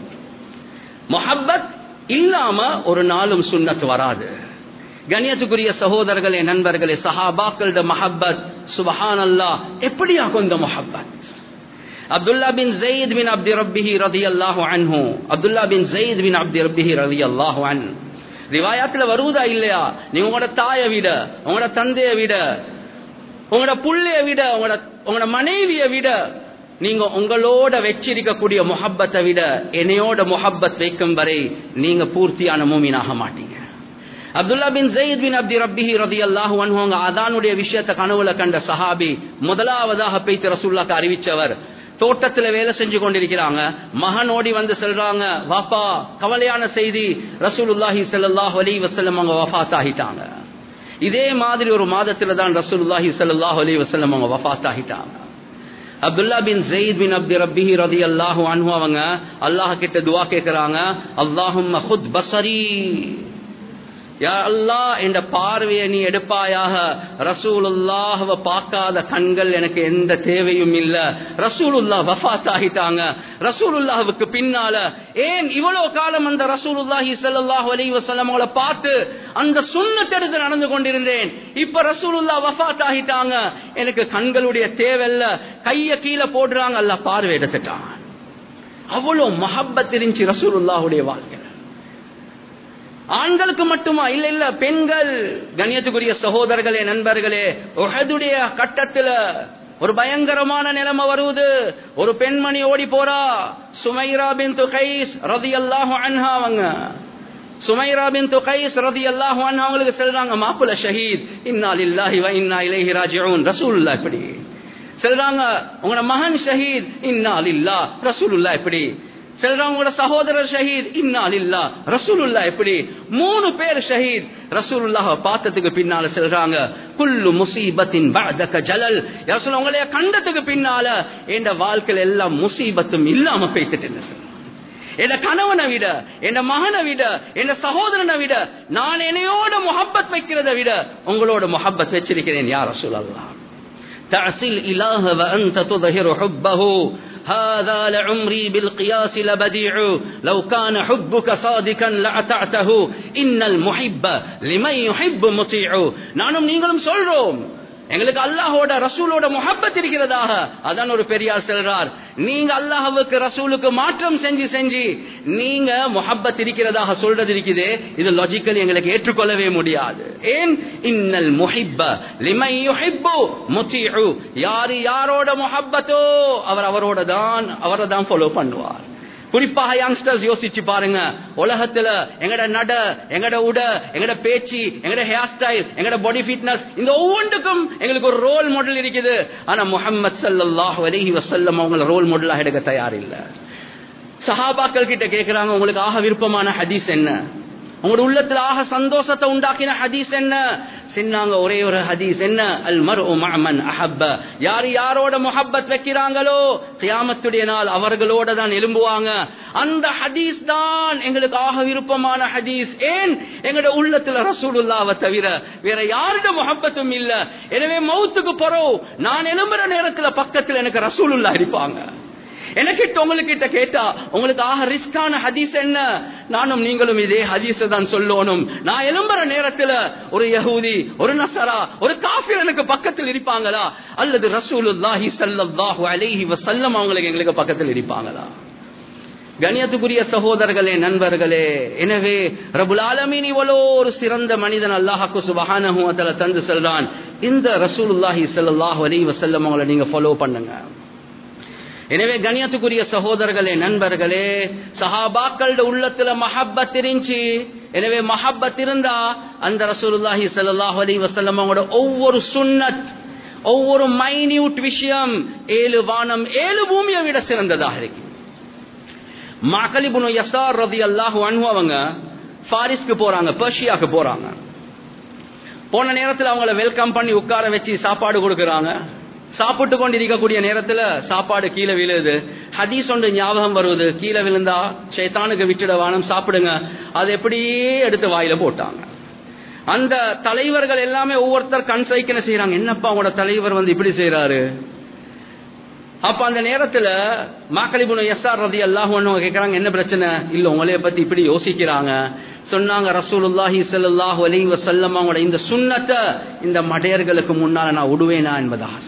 மொஹப்பத் இல்லாம ஒரு நாளும் சுண்ணத் வராது கண்ணியத்துக்குரிய சகோதரர்களே நண்பர்களே சஹாபாக்களோட மஹப்பத் சுபஹான் அல்லா எப்படியாகும் இந்த மொஹப்பத் அப்துல்லா பின் ஜெயித் பின் அப்தி ரப்பிஹி ரதி அல்லாஹு அன்ஹு அப்துல்லா பின் ஜெயித் பின் அப்தி ரப்பிஹி ரதி அல்லாஹு அன் ரிவாயாத்துல வருவதா இல்லையா நீங்க உங்களோட தாயை விட உங்களோட தந்தையை விட உங்களோட புள்ளைய விட உங்களோட உங்களோட மனைவியை விட நீங்க உங்களோட வச்சிருக்கக்கூடிய முஹப்பத்தை விட என்னையோட முஹப்பத் வைக்கும் வரை நீங்க பூர்த்தியான மூமினாக மாட்டீங்க அப்துல்லா பின் ஜெயித் பின் அப்தி ரப்பிஹி ரதி அல்லாஹு அவங்க அதானுடைய விஷயத்தை கனவுல கண்ட சஹாபி முதலாவதாக பேய்த்து ரசூல்லாக்கு அறிவிச்சவர் தோட்டத்துல வேலை செஞ்சு கொண்டிருக்கிறாங்க மகன் ஓடி வந்து சொல்றாங்க வாப்பா கவலையான செய்தி ரசூலுல்லாஹி ஸல்லல்லாஹு அலைஹி வஸல்லம் அவங்க வஃபாத் ஆகிட்டாங்க இதே மாதிரி ஒரு மாதத்துல தான் ரசூலுல்லாஹி ஸல்லல்லாஹு அலைஹி வஸல்லம் அவங்க வஃபாத் ஆகிட்டாங்க அப்துல்லா பின் ஜெயித் பின் அப்தி ரப்பிஹி ரதி அல்லாஹு அன்ஹு அவங்க அல்லாஹ் கிட்ட துவா கேட்கிறாங்க அல்லாஹும்ம ஹுத் பஸரி யா அல்லாஹ் என்ற பார்வையை நீ எடுப்பாயாக ரசூலுல்லாஹ்வ பார்க்காத கண்கள் எனக்கு எந்த தேவையும் இல்ல ரசூலுல்லாஹ் வஃபாத் ஆகிட்டாங்க ரசூலுல்லாஹ்வுக்கு பின்னால ஏன் இவ்வளவு காலம் அந்த ரசூலுல்லாஹி ஸல்லல்லாஹு அலைஹி வஸல்லம் அவங்கள பார்த்து அந்த சுன்னத் எடுத்து நடந்து கொண்டிருந்தேன் இப்ப ரசூலுல்லாஹ் வஃபாத் ஆகிட்டாங்க எனக்கு கண்களுடைய தேவையில்ல கைய கீழே போடுறாங்க அல்லாஹ் பார்வை எடுத்துட்டான் அவ்வளவு மஹப்பத் இருந்துச்சு ரசூலுல்லாஹுடைய வாழ்க்கை ஆண்களுக்கு மட்டுமா இல்ல இல்ல பெண்கள் கண்ணியத்துக்குரிய சகோதரர்களே நண்பர்களே உஹதுடைய கட்டத்துல ஒரு பயங்கரமான நிலைமை வருவது ஒரு பெண்மணி ஓடி போறா சுமைரா பின் துகைஸ் ரதி அல்லாஹு அன்ஹா அவங்க சுமைரா பின் துகைஸ் ரதி அல்லாஹு அன்ஹா அவங்களுக்கு சொல்றாங்க மாப்புல ஷஹீத் இன்னா லில்லாஹி வ இன்னா இலைஹி ராஜிஊன் ரசூலுல்லாஹ் இப்படி சொல்றாங்க உங்களோட மகன் ஷஹீத் இன்னா லில்லாஹ் ரசூலுல்லாஹ் இப்படி சொல்றாங்க உங்களோட சகோதரர் ஷஹீத் இன்னா லில்லா ரசூலுல்லா எப்படி மூணு பேர் ஷஹீத் ரசூலுல்லாஹ் பார்த்ததுக்கு பின்னால சொல்றாங்க குல்லு முசீபத்தின் பஅதக ஜலல் ரசூல் உங்களைய கண்டதுக்கு பின்னால என் வாழ்க்கையில எல்லாம் முசீபத்தும் இல்லாம போய்த்துட்டு என் கணவனை விட என் மகனை விட என் சகோதரனை விட நான் என்னையோட முஹப்பத் வைக்கிறதை விட உங்களோட முஹப்பத் வச்சிருக்கிறேன் யார் ரசூல் அல்லாஹ் تعصي الإله وأنت تظهر حبه هذا لعمري بالقياس لبديع لو كان حبك صادقا لأطعته إن المحب لمن يحب مطيع நானும் நீங்களும் சொல்றோம் எங்களுக்கு அல்லாஹோட ரசூலோட முஹப்பத் இருக்கிறதாக அதான் ஒரு பெரியார் சொல்றார் நீங்க அல்லாஹுக்கு ரசூலுக்கு மாற்றம் செஞ்சு செஞ்சு நீங்க முஹப்பத் இருக்கிறதாக சொல்றது இருக்குது இது லாஜிக்கலி எங்களுக்கு ஏற்றுக்கொள்ளவே முடியாது ஏன் இன்னல் முஹிப்ப லிமை யுஹிப்பு முத்திஉ யாரு யாரோட முஹப்பத்தோ அவர் அவரோட தான் அவரை தான் ஃபாலோ பண்ணுவார் குறிப்பாக யங்ஸ்டர்ஸ் யோசிச்சு பாருங்க உலகத்துல எங்கட நட எங்கட உட எங்கட பேச்சு எங்கட ஹேர் ஸ்டைல் எங்கட பாடி ஃபிட்னஸ் இந்த ஒவ்வொன்றுக்கும் எங்களுக்கு ஒரு ரோல் மாடல் இருக்குது ஆனா முகமது சல்லாஹ் அலஹி வசல்லம் அவங்கள ரோல் மாடலாக எடுக்க தயார் இல்ல சஹாபாக்கள் கிட்ட கேட்கிறாங்க உங்களுக்கு ஆக விருப்பமான ஹதீஸ் என்ன உங்களோட உள்ளத்துல ஆக சந்தோஷத்தை உண்டாக்கின ஹதீஸ் என்ன சொன்னாங்க ஒரே ஒரு ஹதீஸ் என்ன அல் மர் மஅமன் அஹப்ப யார் யாரோட முஹப்பத் வைக்கிறாங்களோ கியாமத்துடைய நாள் அவர்களோட தான் எழும்புவாங்க அந்த ஹதீஸ் தான் எங்களுக்கு ஆக விருப்பமான ஹதீஸ் ஏன் எங்களோட உள்ளத்துல ரசூலுல்லாவை தவிர வேற யாரோட முஹப்பத்தும் இல்ல எனவே மௌத்துக்கு போறோம் நான் எழும்புற நேரத்துல பக்கத்துல எனக்கு ரசூலுல்லா இருப்பாங்க எனக்கிட்ட உங்களுக்கிட்ட கேட்டா உங்களுக்கு ஆக ரிஸ்கான ஹதீஸ் என்ன நானும் நீங்களும் இதே ஹதீஸ தான் சொல்லணும் நான் எழும்புற நேரத்துல ஒரு யஹூதி ஒரு நசரா ஒரு காஃபிர் எனக்கு பக்கத்தில் இருப்பாங்களா அல்லது ரசூலுல்லாஹி ஸல்லல்லாஹு அலைஹி வஸல்லம் அவங்களுக்கு எங்களுக்கு பக்கத்தில் இருப்பாங்களா கணியத்துக்குரிய சகோதரர்களே நண்பர்களே எனவே ரபுல் ஆலமீன் இவ்வளோ ஒரு சிறந்த மனிதன் அல்லாஹாக்கு சுபஹானஹு வதஆலா தந்து சொல்றான் இந்த ரசூலுல்லாஹி ஸல்லல்லாஹு அலைஹி வஸல்லம் அவங்களை நீங்க ஃபாலோ பண்ணுங்க எனவே கணியத்துக்குரிய சகோதரர்களே நண்பர்களே சஹாபாக்களோட உள்ளத்துல மஹப்பத் இருந்துச்சு எனவே மஹப்பத் இருந்தா அந்த ரசூலுல்லாஹி ஸல்லல்லாஹு அலைஹி வஸல்லம் அவங்களோட ஒவ்வொரு சுன்னத் ஒவ்வொரு மைன்யூட் விஷயம் ஏழு வானம் ஏழு பூமியை விட சிறந்ததாக இருக்கு மாக்கலிபுனு யசார் ரதி அல்லாஹு அன்ஹு அவங்க ஃபாரிஸ்க்கு போறாங்க பர்ஷியாக்கு போறாங்க போன நேரத்தில் அவங்கள வெல்கம் பண்ணி உட்கார வச்சு சாப்பாடு கொடுக்கறாங்க சாப்பிட்டு கொண்டு இருக்கக்கூடிய நேரத்துல சாப்பாடு கீழே விழுது ஹதீஸ் ஒன்று ஞாபகம் வருவது கீழே விழுந்தா சேத்தானுக்கு விட்டுட வானம் சாப்பிடுங்க அது எப்படியே எடுத்து வாயில போட்டாங்க அந்த தலைவர்கள் எல்லாமே ஒவ்வொருத்தர் கண் சைக்கின செய்யறாங்க என்னப்பா உங்களோட தலைவர் வந்து இப்படி செய்யறாரு அப்ப அந்த நேரத்துல மாக்கலிபுன எஸ்ஆர் ரதி அல்லாஹ் கேட்கறாங்க என்ன பிரச்சனை இல்ல உங்களைய பத்தி இப்படி யோசிக்கிறாங்க சொன்னாங்க ரசூலுல்லாஹி ஸல்லல்லாஹு அலைஹி வஸல்லம் அவங்களோட இந்த சுன்னத்தை இந்த மடையர்களுக்கு முன்னால நான் விடுவேனா என்பதாக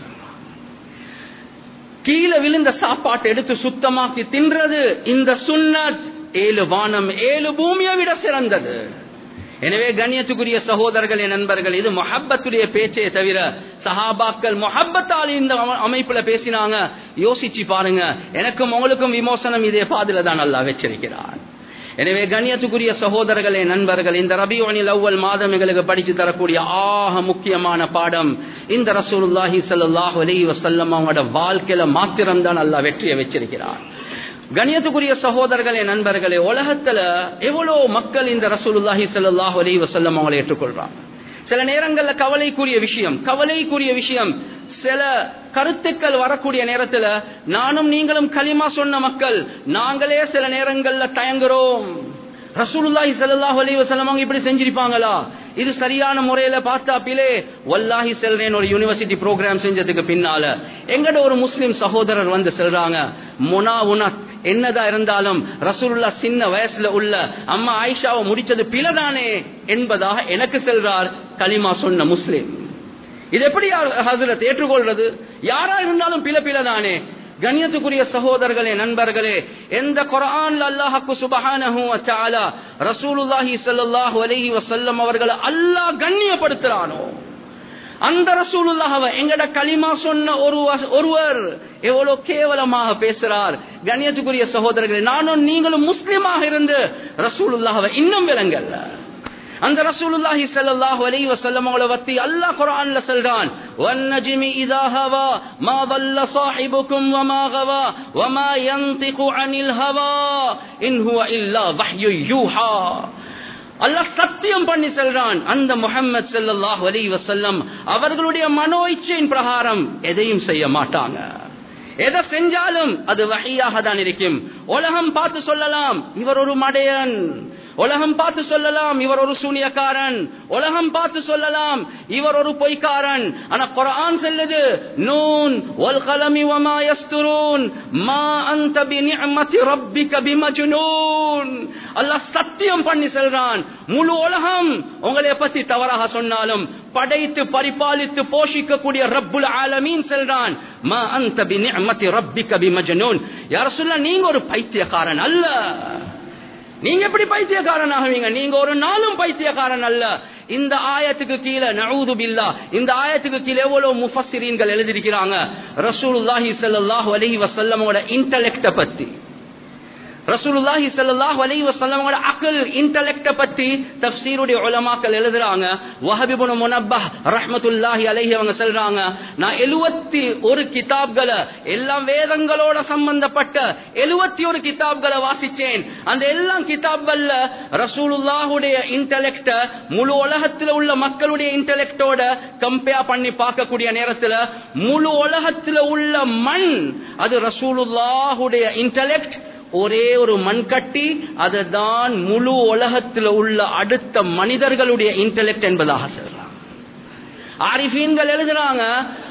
கீழே விழுந்த சாப்பாட்டை எடுத்து சுத்தமாக்கி தின்றது இந்த சுன்னத் ஏழு வானம் ஏழு பூமியை விட சிறந்தது எனவே கண்ணியத்துக்குரிய சகோதரர்களே நண்பர்கள் இது மொஹப்பத்துடைய பேச்சே தவிர சஹாபாக்கள் மொஹப்பத்தால் இந்த அம- அமைப்புல பேசினாங்க யோசிச்சு பாருங்க எனக்கும் உங்களுக்கும் விமோசனம் இதே பாதில தான் நல்லா வச்சிருக்கிறார் எனவே கண்ணியத்துக்குரிய சகோதரர்களே நண்பர்கள் இந்த ரபியோனில் அவ்வல் மாதம் எங்களுக்கு படித்து தரக்கூடிய ஆக முக்கியமான பாடம் இந்த ரசூலுல்லாஹி ஸல்லல்லாஹு அலைஹி வஸல்லம் அவங்களோட வாழ்க்கையில மாத்திரம்தான் அல்லாஹ் வெற்றியை வச்சிருக்கிறார் கணியத்துக்குரிய சகோதரர்களே நண்பர்களே உலகத்துல எவ்வளவு மக்கள் இந்த ரசூலுல்லாஹி ஸல்லல்லாஹு அலைஹி வஸல்லம் அவங்களை ஏற்றுக்கொள்றாங்க சில நேரங்கள்ல கவலைக்குரிய விஷயம் கவலைக்குரிய விஷயம் சில கருத்துக்கள் வரக்கூடிய நேரத்துல நானும் நீங்களும் களிமா சொன்ன மக்கள் நாங்களே சில நேரங்கள்ல தயங்குறோம் ரசூலுல்லாஹி ஸல்லல்லாஹு அலைஹி வஸல்லம் அவங்க இப்படி செஞ்சிருப்பாங்களா இது சரியான முறையில பார்த்தா பிலே வல்லாஹி செல்றேன் ஒரு யூனிவர்சிட்டி ப்ரோக்ராம் செஞ்சதுக்கு பின்னால எங்கட ஒரு முஸ்லிம் சகோதரர் வந்து சொல்றாங்க முனா உனத் என்னதான் இருந்தாலும் ரசூலுல்லா சின்ன வயசுல உள்ள அம்மா ஆயிஷாவை முடிச்சது பிழைதானே என்பதாக எனக்கு செல்றார் கலிமா சொன்ன முஸ்லிம் இது எப்படி ஹசரத் ஏற்றுக்கொள்றது யாரா இருந்தாலும் பில பிளதானே கண்ணியத்துக்குரிய சகோதரர்களே நண்பர்களே எந்த குர்ஆன்ல அல்லாஹ்க்கு சுப்ஹானஹு வ தஆலா ரசூலுல்லாஹி ஸல்லல்லாஹு அலைஹி வஸல்லம் அவர்களை அல்லாஹ் கண்ணியப்படுத்துறானோ அந்த ரசூலுல்லாஹ்வை எங்கட களிமா சொன்ன ஒரு ஒருவர் எவ்வளவு கேவலமாக பேசுறார் கண்ணியத்துக்குரிய சகோதரர்களே நானும் நீங்களும் முஸ்லிமாக இருந்து ரசூலுல்லாஹ்வை இன்னும் விளங்கல்ல அந்த ரசூலுல்லாஹி ஸல்லல்லாஹு அலைஹி வஸல்லம் அவங்கள பத்தி அல்லாஹ் குர்ஆன்ல சொல்றான் வன்னஜ்மி இதா ஹவா மா ضل صاحبكم وما غوى وما ينطق عن الهوى ان هو الا وحي يوحى அல்லாஹ் சத்தியம் பண்ணி சொல்றான் அந்த முஹம்மது ஸல்லல்லாஹு அலைஹி வஸல்லம் அவர்களுடைய மனோ இச்சையின் பிரகாரம் எதையும் செய்ய மாட்டாங்க எதை செஞ்சாலும் அது வகையாக தான் இருக்கும் உலகம் பார்த்து சொல்லலாம் இவர் ஒரு மடையன் உலகம் பார்த்து சொல்லலாம் இவர் ஒரு சூனியக்காரன் உலகம் பார்த்து சொல்லலாம் இவர் ஒரு பொய்க்காரன் ஆனா குர்ஆன் சொல்லுது நூன் வல் கலமி வமா யஸ்துரூன் மா அன்த பிநிஅமதி ரப்பிக பிமஜ்னூன் அல்லாஹ் சத்தியம் பண்ணி சொல்றான் முழு உலகம் உங்களை பத்தி தவறாக சொன்னாலும் படைத்து பரிபாலித்து போஷிக்கக்கூடிய ரப்புல் ஆலமீன் சொல்றான் மா அன்த பிநிஅமதி ரப்பிக பிமஜ்னூன் யா ரசூலுல்லாஹ் நீங்க ஒரு பைத்தியக்காரன் அல்ல நீங்க எப்படி பைத்தியக்காரன் ஆகுவீங்க நீங்க ஒரு நாளும் பைத்தியக்காரன் அல்ல இந்த ஆயத்துக்கு கீழே நவுது பில்லா இந்த ஆயத்துக்கு கீழே எவ்வளவு முஃபஸ்ஸிரீன்கள் எழுதியிருக்கிறாங்க ரசூலுல்லாஹி ஸல்லல்லாஹு அலைஹி வஸல்லமோட இன்டெலெக்ட பத்தி ரசூலுல்லாஹி ஸல்லல்லாஹு அலைஹி வஸல்லமோட அக்ல் இன்டெலெக்ட பத்தி தஃப்சீருடைய உலமாக்கள் எழுதுறாங்க வஹப் இப்னு முனப்பஹ் ரஹ்மத்துல்லாஹி அலைஹி அவங்க சொல்றாங்க நான் 71 கிதாப்களை எல்லா வேதங்களோட சம்பந்தப்பட்ட 71 கிதாப்களை வாசிச்சேன் அந்த எல்லா கிதாப்கள்ல ரசூலுல்லாஹுடைய இன்டெலெக்ட முழு உலகத்துல உள்ள மக்களுடைய இன்டெலெக்டோட கம்பேர் பண்ணி பார்க்கக்கூடிய நேரத்துல முழு உலகத்துல உள்ள மண் அது ரசூலுல்லாஹுடைய இன்டெலெக்ட் ஒரே ஒரு மண் கட்டி அதுதான் முழு உலகத்தில் உள்ள அடுத்த மனிதர்களுடைய இன்டெலெக்ட் என்பதாக சொல்றாங்க ஆரிஃபீன்கள் எழுதுறாங்க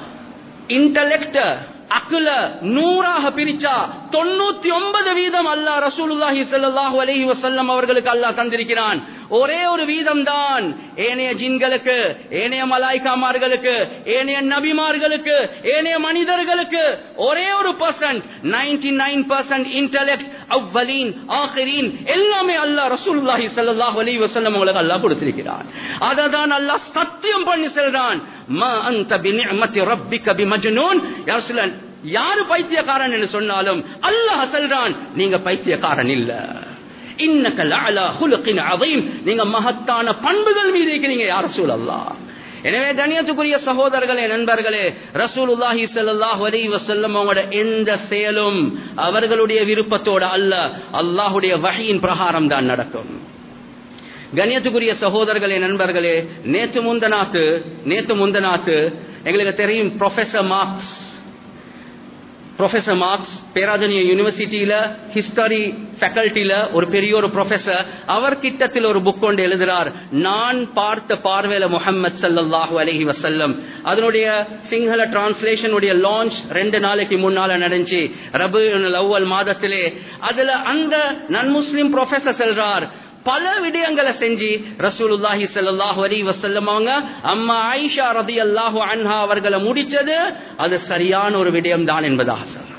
இன்டெலெக்ட அக்குல நூறாக பிரிச்சா தொண்ணூத்தி ஒன்பது வீதம் அல்லாஹ் ரசூலுல்லாஹி ஸல்லல்லாஹு அலைஹி வஸல்லம் அவர்களுக்கு அல்லாஹ் தந்திருக்கிறான் ஒரே ஒரு வீதம் தான் ஏனைய ஜின்களுக்கு ஏனைய மலாய்க்காமார்களுக்கு ஏனைய நபிமார்களுக்கு ஏனைய மனிதர்களுக்கு ஒரே ஒரு percent ninety nine percent intellect அவ்வலீன் ஆஹிரீன் எல்லாமே அல்லாஹ் ரசூலுல்லாஹி ஸல்லல்லாஹு அலைஹி வஸல்லம் அவங்களுக்கு அல்லாஹ் கொடுத்திருக்கிறான் அதை தான் அல்லாஹ் சத்தியம் பண்ணி சொல்றான் மா அன்த பிநிஅமதி ரப்பிக பிமஜ்னூன் யா ரசூலன் யாரு பைத்தியக்காரன் என்று சொன்னாலும் அல்லாஹ் சொல்றான் நீங்க பைத்தியக்காரன் இல்ல இன்னக லஅலா ஹுலுகின் அதீம் நீங்க மகத்தான பண்புகள் மீது இருக்கிறீங்க யா ரசூலல்லாஹ் எனவே கண்ணியத்துக்குரிய சகோதரர்களே நண்பர்களே ரசூலுல்லாஹி ஸல்லல்லாஹு அலைஹி வஸல்லம் அவங்களோட எந்த செயலும் அவர்களுடைய விருப்பத்தோட அல்ல அல்லாஹ்வுடைய வஹீயின் பிரகாரம் தான் நடக்கும் கண்ணியத்துக்குரிய சகோதரர்களே நண்பர்களே நேத்து முந்தநாத்து நேத்து முந்தநாத்து எங்களுக்கு தெரியும் professor Marx professor Marx Peradeniya யூனிவர்சிட்டியில ஹிஸ்டரி ஃபேக்கல்ட்டியில ஒரு பெரிய ஒரு ப்ரொஃபசர் அவர் கிட்டத்தில் ஒரு புக் கொண்டு எழுதுறார் நான் பார்த்த பார்வையில முகமது சல்லல்லாஹு அலஹி வசல்லம் அதனுடைய சிங்கள டிரான்ஸ்லேஷன் உடைய லான்ச் ரெண்டு நாளைக்கு முன்னால நடந்துச்சு ரபு அவ்வல் மாதத்திலே அதுல அந்த நன் முஸ்லிம் ப்ரொஃபசர் சொல்றார் பல விடயங்களை செஞ்சு ரசூலுல்லாஹி ஸல்லல்லாஹு அலைஹி வஸல்லம் அவங்க அம்மா ஆயிஷா ரலியல்லாஹு அன்ஹா அவர்களை முடிச்சது அது சரியான ஒரு விடயம் தான் என்பதாக சொல்றாங்க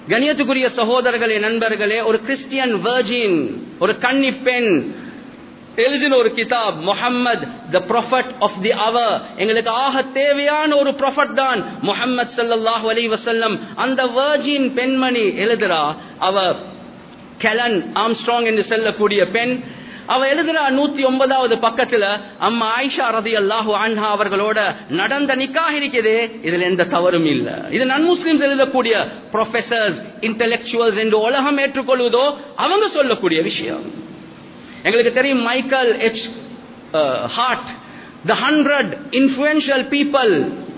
கணியத்துக்குரிய சகோதரர்களே நண்பர்களே ஒரு கிறிஸ்டியன் வெர்ஜின் ஒரு கன்னி பெண் எழுதின ஒரு கிதாப் Muhammad the prophet of the அவர் எங்களுக்கு ஆக தேவையான ஒரு ப்ரொஃபட் தான் முஹம்மத் ஸல்லல்லாஹு அலைஹி வஸல்லம் அந்த வர்ஜின் பெண்மணி எழுதுறா அவ கெலன் ஆம்ஸ்ட்ராங் என்று சொல்லக்கூடிய பெண் அவ எழுதுறா நூத்தி ஒன்பதாவது பக்கத்துல அம்மா ஆயிஷா ரதி அல்லாஹு அன்ஹா அவர்களோட நடந்த நிக்காக இருக்குது இதுல எந்த தவறும் இல்ல இது நன் முஸ்லிம்ஸ் எழுதக்கூடிய ப்ரொஃபசர்ஸ் இன்டெலெக்சுவல்ஸ் என்று உலகம் ஏற்றுக்கொள்வதோ அவங்க சொல்லக்கூடிய விஷயம் எங்களுக்கு தெரியும் Michael H Hart the hundred influential people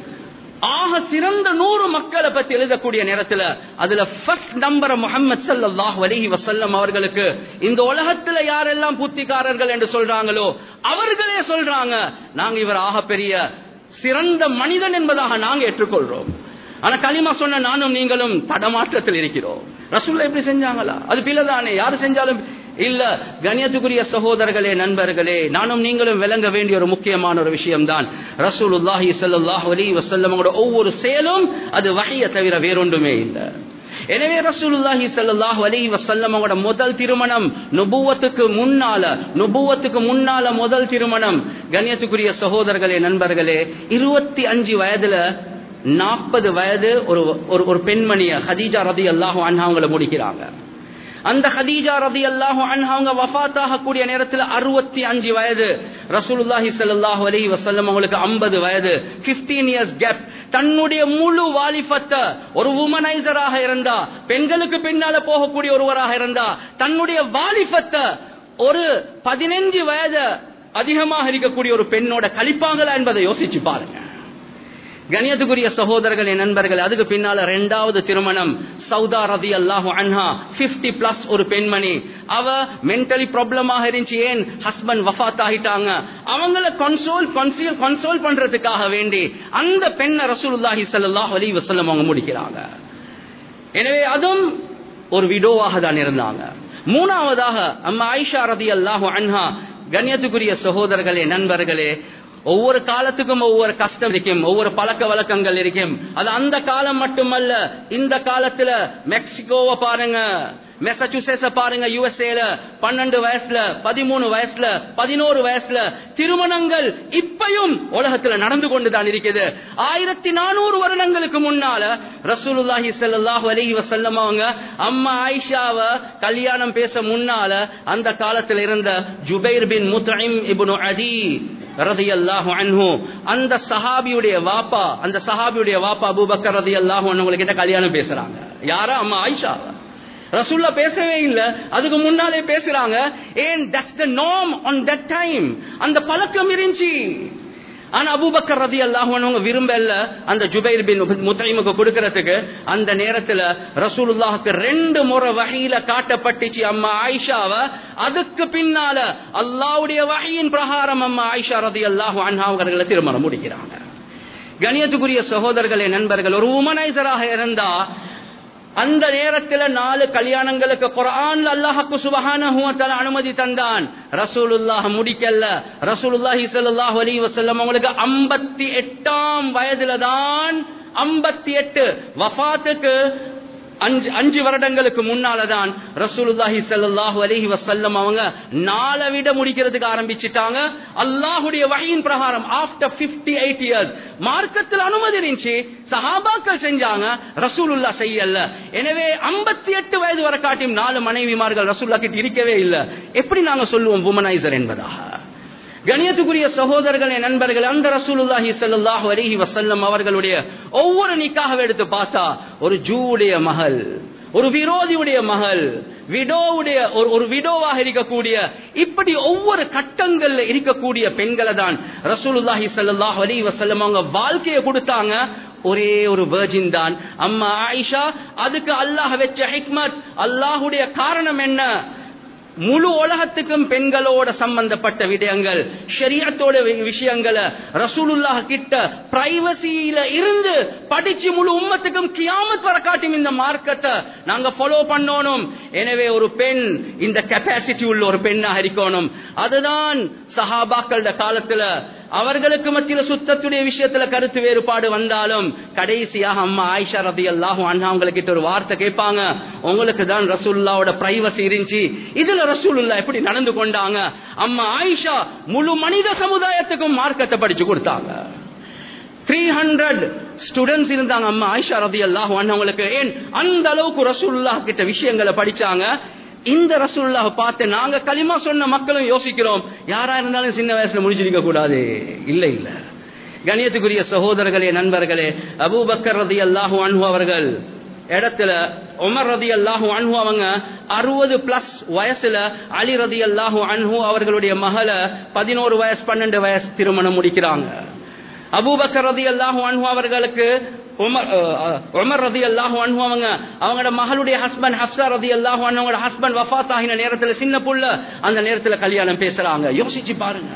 ஆக சிறந்த நூறு மக்களை பத்தி எழுதக்கூடிய நேரத்துல அதுல ஃபர்ஸ்ட் நம்பர் முகமது சல்லாஹ் அலஹி வசல்லம் அவர்களுக்கு இந்த உலகத்துல யாரெல்லாம் புத்திக்காரர்கள் என்று சொல்றாங்களோ அவர்களே சொல்றாங்க நாங்க இவர் ஆக பெரிய சிறந்த மனிதன் என்பதாக நாங்க ஏற்றுக்கொள்றோம் ஆனா களிமா சொன்ன நானும் நீங்களும் தடமாற்றத்தில் இருக்கிறோம் ரசூல்ல எப்படி செஞ்சாங்களா அது பிள்ளைதானே யாரு செஞ்சாலும் இல்ல கண்ணியத்துக்குரிய சகோதரர்களே நண்பர்களே நானும் நீங்களும் விளங்க வேண்டிய ஒரு முக்கியமான ஒரு விஷயம் தான் ரசூலுல்லாஹி ஸல்லல்லாஹு அலைஹி வஸல்லமோட ஒவ்வொரு செயலும் அது வகையை தவிர வேறொன்றுமே இல்லை எனவே ரசூலுல்லாஹி ஸல்லல்லாஹு அலைஹி வஸல்லமோட முதல் திருமணம் நுபுவத்துக்கு முன்னால நுபுவத்துக்கு முன்னால முதல் திருமணம் கண்ணியத்துக்குரிய சகோதரர்களே நண்பர்களே இருபத்தி அஞ்சு வயதுல நாற்பது வயது ஒரு ஒரு பெண்மணிய ஹதீஜா ரதி அல்லாஹு அன்ஹாவங்களை முடிக்கிறாங்க அந்த ஹதீஜா ரதி அல்லாஹு அவங்க வஃத் கூடிய நேரத்தில் அறுபத்தி அஞ்சு வயது ரசூலுல்லாஹி ஸல்லல்லாஹு அலைஹி வஸல்லம் அவங்களுக்கு ஐம்பது வயது 15 இயர்ஸ் கேப் தன்னுடைய முழு வாலிபத்தை ஒரு உமனைசராக இருந்தா பெண்களுக்கு பின்னால போகக்கூடிய ஒருவராக இருந்தா தன்னுடைய வாலிபத்தை ஒரு பதினஞ்சு வயது அதிகமாக இருக்கக்கூடிய ஒரு பெண்ணோட கழிப்பாங்களா என்பதை யோசிச்சு பாருங்க கணியத்துக்குரிய சகோதரர்களே நண்பர்கள் அதுக்கு பின்னால ரெண்டாவது திருமணம் சவுதா ரதி அல்லாஹு அன்ஹா பிப்டி பிளஸ் ஒரு பெண்மணி அவ மென்டலி ப்ராப்ளமாக இருந்துச்சு ஏன் ஹஸ்பண்ட் வஃத் ஆகிட்டாங்க அவங்கள கன்சோல் கன்சோல் கன்சோல் பண்றதுக்காக வேண்டி அந்த பெண்ணை ரசூலுல்லாஹி ஸல்லல்லாஹு அலைஹி வஸல்லம் அவங்க முடிக்கிறாங்க எனவே அதுவும் ஒரு விடோவாக தான் இருந்தாங்க மூணாவதாக அம்மா ஆயிஷா ரதி அல்லாஹு அன்ஹா கண்ணியத்துக்குரிய சகோதரர்களே நண்பர்களே ஒவ்வொரு காலத்துக்கும் ஒவ்வொரு கஷ்டம் இருக்கும் ஒவ்வொரு பழக்க வழக்கங்கள் இருக்கும் அது அந்த காலம் மட்டுமல்ல இந்த காலத்துல மெக்சிகோவை பாருங்க மெசச்சூசெட்ஸ பாருங்க யுஎஸ்ஏல பன்னெண்டு வயசுல பதிமூணு வயசுல பதினோரு வயசுல திருமணங்கள் இப்பயும் உலகத்துல நடந்து கொண்டுதான் இருக்குது ஆயிரத்தி நானூறு வருடங்களுக்கு முன்னால ரசூலுல்லாஹி ஸல்லல்லாஹு அலைஹி வஸல்லம் அவங்க அம்மா ஆயிஷாவ கல்யாணம் பேச முன்னால அந்த காலத்துல இருந்த ஜுபைர் பின் முத்இம் இப்னு அதி ரதியல்லாஹு அன்ஹு அந்த சஹாபியுடைய வாப்பா அந்த சஹாபியுடைய வாப்பா அபூபக்கர் ரதியல்லாஹு அன்ஹு கிட்ட கல்யாணம் பேசுறாங்க யாரா அம்மா ஆயிஷா ரசூல்லா பேசவே இல்ல அதுக்கு முன்னாலே பேசுறாங்க ஏன் that's the norm on that time அந்த பழக்கம் இருந்துச்சு ஆனா அபூபக்கர் ரதி அல்லாஹ் விரும்பல அந்த ஜுபைர் பின் முத்தைமுக்கு கொடுக்கறதுக்கு அந்த நேரத்துல ரசூலுல்லாஹுக்கு ரெண்டு முறை வகையில காட்டப்பட்டுச்சு அம்மா ஆயிஷாவ அதுக்கு பின்னால அல்லாவுடைய வகையின் பிரகாரம் அம்மா ஆயிஷா ரதி அல்லாஹு அன்ஹாவர்களை திருமணம் முடிக்கிறாங்க கணியத்துக்குரிய சகோதரர்களே நண்பர்கள் ஒரு உமனைசராக இருந்தா அந்த நேரத்துல நாலு கல்யாணங்களுக்கு குரான் அல்லாஹுக்கு சுபஹான அனுமதி தந்தான் ரசூலுல்லாஹ் முடிக்கல ரசூலுல்லாஹி ஸல்லல்லாஹு அலைஹி வஸல்லம் அவங்களுக்கு 58 எட்டாம் வயதுல தான் 58 எட்டு வஃபாத்துக்கு அஞ்சு அஞ்சு வருடங்களுக்கு முன்னாலதான் ரசூலுல்லாஹி ஸல்லல்லாஹு அலைஹி வஸல்லம் அவங்க நாளை விட முடிக்கிறதுக்கு ஆரம்பிச்சிட்டாங்க அல்லாஹ்வுடைய வகையின் பிரகாரம் ஆஃப்டர் 58 இயர்ஸ் மார்க்கத்தில் அனுமதி இருந்துச்சு சஹாபாக்கள் செஞ்சாங்க ரசூலுல்லா செய்யல எனவே 58 வயது வரை காட்டியும் நாலு மனைவிமார்கள் ரசூல்லா கிட்ட இருக்கவே இல்லை எப்படி நாங்க சொல்லுவோம் உமனைசர் என்பதாக கணியத்துக்குரிய சகோதரர்களே நண்பர்கள் அந்த ரசூலுல்லாஹி ஸல்லல்லாஹு அலைஹி வஸல்லம் அவர்களுடைய ஒவ்வொரு நிக்காக எடுத்து பார்த்தா ஒரு ஜூடைய மகள் ஒரு விரோதியுடைய மகள் விடோவுடைய ஒரு ஒரு விடோவாக இருக்கக்கூடிய இப்படி ஒவ்வொரு கட்டங்கள்ல இருக்கக்கூடிய பெண்களை தான் ரசூலுல்லாஹி ஸல்லல்லாஹு அலைஹி வஸல்லம் அவங்க வாழ்க்கையை கொடுத்தாங்க ஒரே ஒரு வேர்ஜின் தான் அம்மா ஆயிஷா அதுக்கு அல்லாஹ் வச்ச ஹிக்மத் அல்லாஹுடைய காரணம் என்ன முழு உலகத்துக்கும் பெண்களோட சம்பந்தப்பட்ட விடயங்கள் ஷரியத்தோட விஷயங்களை ரசூலுல்லாஹ் கிட்ட பிரைவசியில இருந்து படிச்சு முழு உம்மத்துக்கும் கியாமத் வர காட்டும் இந்த மார்க்கத்தை நாங்க ஃபாலோ பண்ணணும் எனவே ஒரு பெண் இந்த கெப்பாசிட்டி உள்ள ஒரு பெண்ணாக இருக்கணும் அதுதான் சஹாபாக்களோட காலத்துல அவர்களுக்கு மத்தியில சுத்தத்துடைய விஷயத்துல கருத்து வேறுபாடு வந்தாலும் கடைசியாக அம்மா ஆயிஷா ரதி அல்லாஹும் அண்ணா அவங்ககிட்ட ஒரு வார்த்தை கேட்பாங்க உங்களுக்கு தான் ரசூல்லாவோட பிரைவசி இருந்துச்சு இதுல ரசூலுல்லா எப்படி நடந்து கொண்டாங்க அம்மா ஆயிஷா முழு மனித சமுதாயத்துக்கும் மார்க்கத்தை படிச்சு கொடுத்தாங்க த்ரீ ஹண்ட்ரட் ஸ்டூடெண்ட்ஸ் இருந்தாங்க அம்மா ஆயிஷா ரதி அல்லாஹ் அவங்களுக்கு ஏன் அந்த அளவுக்கு ரசூல்லா கிட்ட விஷயங்களை படிச்சாங்க இந்த ரசூல்லாவை பார்த்து நாங்க களிமா சொன்ன மக்களும் யோசிக்கிறோம் யாரா இருந்தாலும் சின்ன வயசுல முடிச்சிருக்க கூடாது இல்ல இல்ல கணியத்துக்குரிய சகோதரர்களே நண்பர்களே அபூபக்கர் ரதி அல்லாஹு அன்ஹு அவர்கள் இடத்துல உமர் ரதி அல்லாஹு அன்ஹு அவங்க அறுபது பிளஸ் வயசுல அலி ரதி அல்லாஹு அன்ஹு அவர்களுடைய மகளை பதினோரு வயசு பன்னெண்டு வயசு திருமணம் முடிக்கிறாங்க அபூபக்கர் ரதி அல்லாஹு அன்ஹு அவர்களுக்கு உமர் உமர் ரதி அல்லாஹு அன்ஹு அவங்க அவங்களோட மகளுடைய ஹஸ்பண்ட் ஹப்சா ரதி அல்லாஹு அன்ஹு அவங்களோட ஹஸ்பண்ட் வஃபாத் ஆகின நேரத்துல சின்ன புள்ள அந்த நேரத்துல கல்யாணம் பேசுறாங்க யோசிச்சு பாருங்க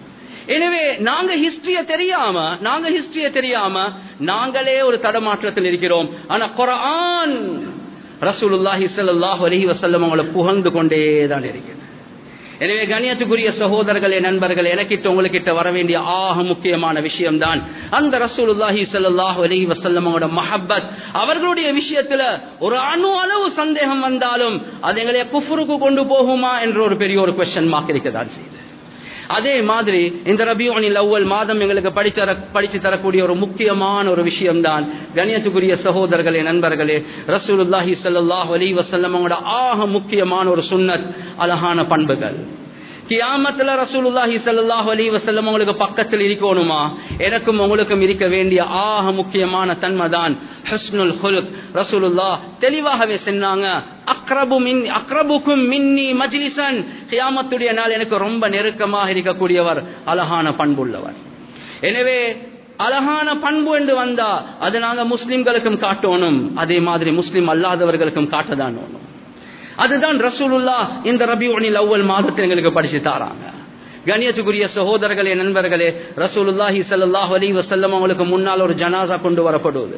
எனவே நாங்க ஹிஸ்டரிய தெரியாம நாங்க ஹிஸ்டரிய தெரியாம நாங்களே ஒரு தடமாற்றத்தில் இருக்கிறோம் ஆனா குரான் ரசூலுல்லாஹி ஸல்லல்லாஹு அலைஹி வஸல்லம் அவங்களை புகழ்ந்து கொண்டே தான் இருக்கிறது எனவே கணியத்துக்குரிய சகோதரர்களே நண்பர்களே எனக்கிட்ட உங்களுக்கிட்ட வர வேண்டிய ஆக முக்கியமான விஷயம்தான் அந்த ரசூலுல்லாஹி ஸல்லல்லாஹு அலைஹி வஸல்லமோட மஹப்பத் அவர்களுடைய விஷயத்துல ஒரு அணு அளவு சந்தேகம் வந்தாலும் அது எங்களை குஃபருக்கு கொண்டு போகுமா என்ற ஒரு பெரிய ஒரு கொஸ்டின் மார்க் இருக்கதான் செய்யுது அதே மாதிரி இந்த ரபியோனில் அவ்வல் மாதம் எங்களுக்கு படித்தர படித்து தரக்கூடிய ஒரு முக்கியமான ஒரு விஷயம்தான் கணியத்துக்குரிய சகோதரர்களே நண்பர்களே ரசூலுல்லாஹி ஸல்லல்லாஹு அலைஹி வஸல்லம் அவங்களோட ஆக முக்கியமான ஒரு சுன்னத் அழகான பண்புகள் கியாமத்துல ரசூலுல்லாஹி ஸல்லல்லாஹு அலைஹி வஸல்லம் உங்களுக்கு பக்கத்தில் இருக்கணுமா எனக்கும் உங்களுக்கும் இருக்க வேண்டிய ஆக முக்கியமான தன்மை தான் ஹஸ்னுல் ஹுலுக் ரசூலுல்லாஹ் தெளிவாகவே சொன்னாங்க அக்ரபு மின் அக்ரபுக்கும் மின்னி மஜ்லிசன் கியாமத்துடைய நாள் எனக்கு ரொம்ப நெருக்கமாக இருக்கக்கூடியவர் அழகான பண்புள்ளவர் எனவே அழகான பண்பு என்று வந்தா அது நாங்க முஸ்லிம்களுக்கும் காட்டணும் அதே மாதிரி முஸ்லிம் அல்லாதவர்களுக்கும் காட்டதான் வேணும் அதுதான் ரசூலுல்லா இந்த ரபியுனில் அவ்வல் மாதத்தில் எங்களுக்கு படிச்சு தாராங்க கணியத்துக்குரிய சகோதரர்களே நண்பர்களே ரசூலுல்லாஹி ஸல்லல்லாஹு அலைஹி வஸல்லம் அவங்களுக்கு முன்னால் ஒரு ஜனாசா கொண்டு வரப்படுவது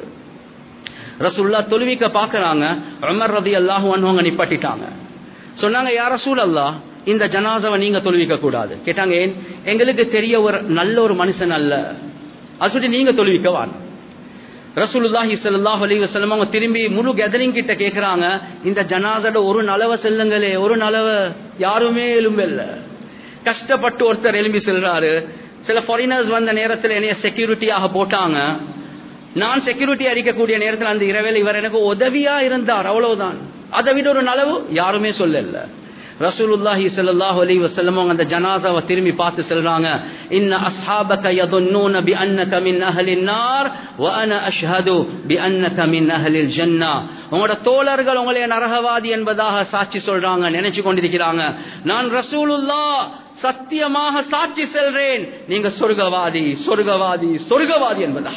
ரசூல்லா தொழுவிக்க பார்க்கறாங்க உமர் ரலியல்லாஹு அன்ஹு அவங்க நிப்பாட்டிட்டாங்க சொன்னாங்க யா ரசூலல்லாஹ் இந்த ஜனாசாவை நீங்க தொழுவிக்க கூடாது கேட்டாங்க ஏன் எங்களுக்கு தெரிய ஒரு நல்ல ஒரு மனுஷன் அல்ல அது சொல்லி நீங்க தொழுவிக்க வாங்க ரசூலுல்லாஹி ஸல்லல்லாஹு அலைஹி வஸல்லம் அவங்க திரும்பி முழு கேதரிங் கிட்ட கேக்குறாங்க இந்த ஜனாசட ஒரு நலவ செல்லுங்களே ஒரு நலவ யாருமே எலும்பல்ல கஷ்டப்பட்டு ஒருத்தர் எலும்பி செல்றாரு சில ஃபாரினர்ஸ் வந்த நேரத்தில் என்னைய செக்யூரிட்டியாக போட்டாங்க நான் செக்யூரிட்டி அடிக்கக்கூடிய நேரத்தில் அந்த இரவில் இவர் எனக்கு உதவியா இருந்தார் அவ்வளவுதான் அதை விட ஒரு நலவு யாருமே சொல்லல ரசூலுல்லாஹி ஸல்லல்லாஹு அலைஹி வஸல்லம் அந்த ஜனாசாவை திரும்பி பார்த்து சொல்றாங்க இன்ன அஸ்ஹாபக யظنون بانك من اهل النار وانا اشهد بانك من اهل الجنه உங்களோட தோழர்கள் உங்களை நரகவாதி என்பதாக சாட்சி சொல்றாங்க நினைச்சு கொண்டிருக்கிறாங்க நான் ரசூலுல்லாஹ் சத்தியமாக சாட்சி செல்றேன் நீங்க சொர்க்கவாதி சொர்க்கவாதி சொர்க்கவாதி என்பதாக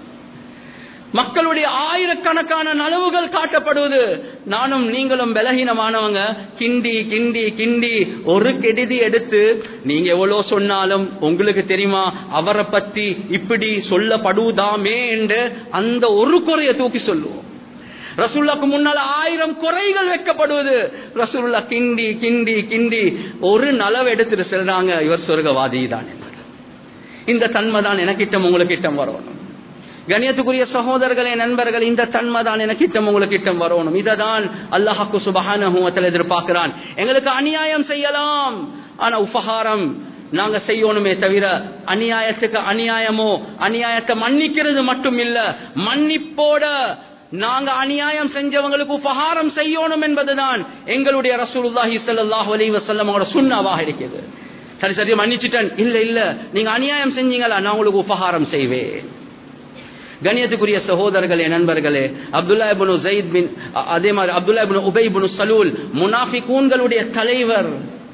மக்களுடைய ஆயிரக்கணக்கான நலவுகள் காட்டப்படுவது நானும் நீங்களும் பலகீனமானவங்க கிண்டி கிண்டி கிண்டி ஒரு கெடுதி எடுத்து நீங்க எவ்வளவு சொன்னாலும் உங்களுக்கு தெரியுமா அவரை பத்தி இப்படி சொல்லப்படுவதாமே என்று அந்த ஒரு குறைய தூக்கி சொல்லுவோம் ரசூல்லாக்கு முன்னால ஆயிரம் குறைகள் வைக்கப்படுவது ரசூல்லா கிண்டி கிண்டி கிண்டி ஒரு நலவு எடுத்துட்டு செல்றாங்க இவர் சொர்க்கவாதி தான் இந்த தன்மை தான் எனக்கிட்டம் உங்களுக்கிட்டம் வரணும் கணியத்துக்குரிய சகோதரர்களே நண்பர்கள் இந்த தன்மை தான் எனக்கு இட்டம் உங்களுக்கு இட்டம் வரணும் இதை தான் அல்லாஹாக்கு சுபகானத்தில் எதிர்பார்க்கிறான் எங்களுக்கு அநியாயம் செய்யலாம் ஆனா உபகாரம் நாங்க செய்யணுமே தவிர அநியாயத்துக்கு அநியாயமோ அநியாயத்தை மன்னிக்கிறது மட்டும் இல்ல மன்னிப்போட நாங்க அநியாயம் செஞ்சவங்களுக்கு உபகாரம் செய்யணும் என்பதுதான் எங்களுடைய ரசூலுல்லாஹி ஸல்லல்லாஹு அலைஹி வஸல்லமோட சுண்ணாவாக இருக்குது சரி சரி மன்னிச்சிட்டேன் இல்ல இல்ல நீங்க அநியாயம் செஞ்சீங்களா நான் உங்களுக்கு உபகாரம் செய்வேன் கண்ணியத்துக்குரிய சகோதரர்களே நண்பர்களே அப்துல்லா இப்னு ஜெயித் பின் அதே மாதிரி அப்துல்லா இப்னு உபை இப்னு சலூல் முனாஃபிகூன்களுடைய தலைவர்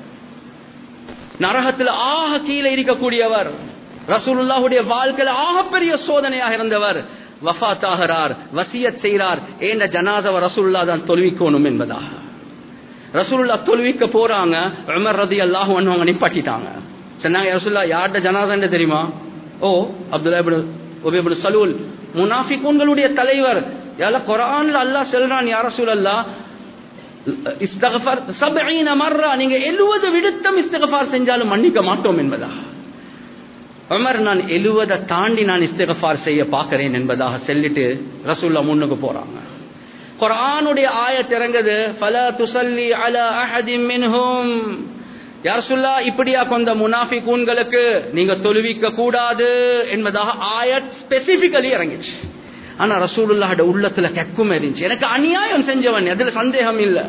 நரகத்தில் ஆக கீழே இருக்கக்கூடியவர் ரசூலுல்லாஹுடைய வாழ்க்கையில் ஆகப்பெரிய சோதனையாக இருந்தவர் வஃத் ஆகிறார் வசியத் செய்கிறார் ஏண்ட ஜனாதவ ரசூல்லா தான் தொழுவிக்கணும் என்பதாக ரசூலுல்லா தொழுவிக்க போறாங்க உமர் ரதி அல்லாஹு அவங்க நிப்பாட்டிட்டாங்க சொன்னாங்க ரசூல்லா யார்கிட்ட ஜனாதான்னு தெரியுமா ஓ அப்துல்லா இப்னு உபேபுல் சலூல் முனாஃபிகூன்களுடைய தலைவர் யால குரான்ல அல்லாஹ் சொல்றான் யார சூழல்லா இஸ்தகஃபார் சபீன மர்ரா நீங்க எழுபது விடுத்தம் இஸ்தகஃபார் செஞ்சாலும் மன்னிக்க மாட்டோம் என்பதா உமர் நான் எழுவதை தாண்டி நான் இஸ்திகஃபார் செய்ய பார்க்கிறேன் என்பதாக சொல்லிட்டு ரசூல்லா முன்னுக்கு போறாங்க குர்ஆனுடைய ஆயத் இறங்குது ஃபல துஸல்லி அலா அஹதின் மின்ஹும் யா ரசூலுல்லாஹ் இப்படியா கொண்ட முனாஃபிகூன்களுக்கு நீங்க தொழுவிக்க கூடாது என்பதாக ஆயத் ஸ்பெசிபிக்கலி இறங்கிச்சு ஆனா ரசூலுல்லாஹோட உள்ளத்துல கெக்கும் இருந்துச்சு எனக்கு அநியாயம் செஞ்சவன் அதுல சந்தேகம் இல்ல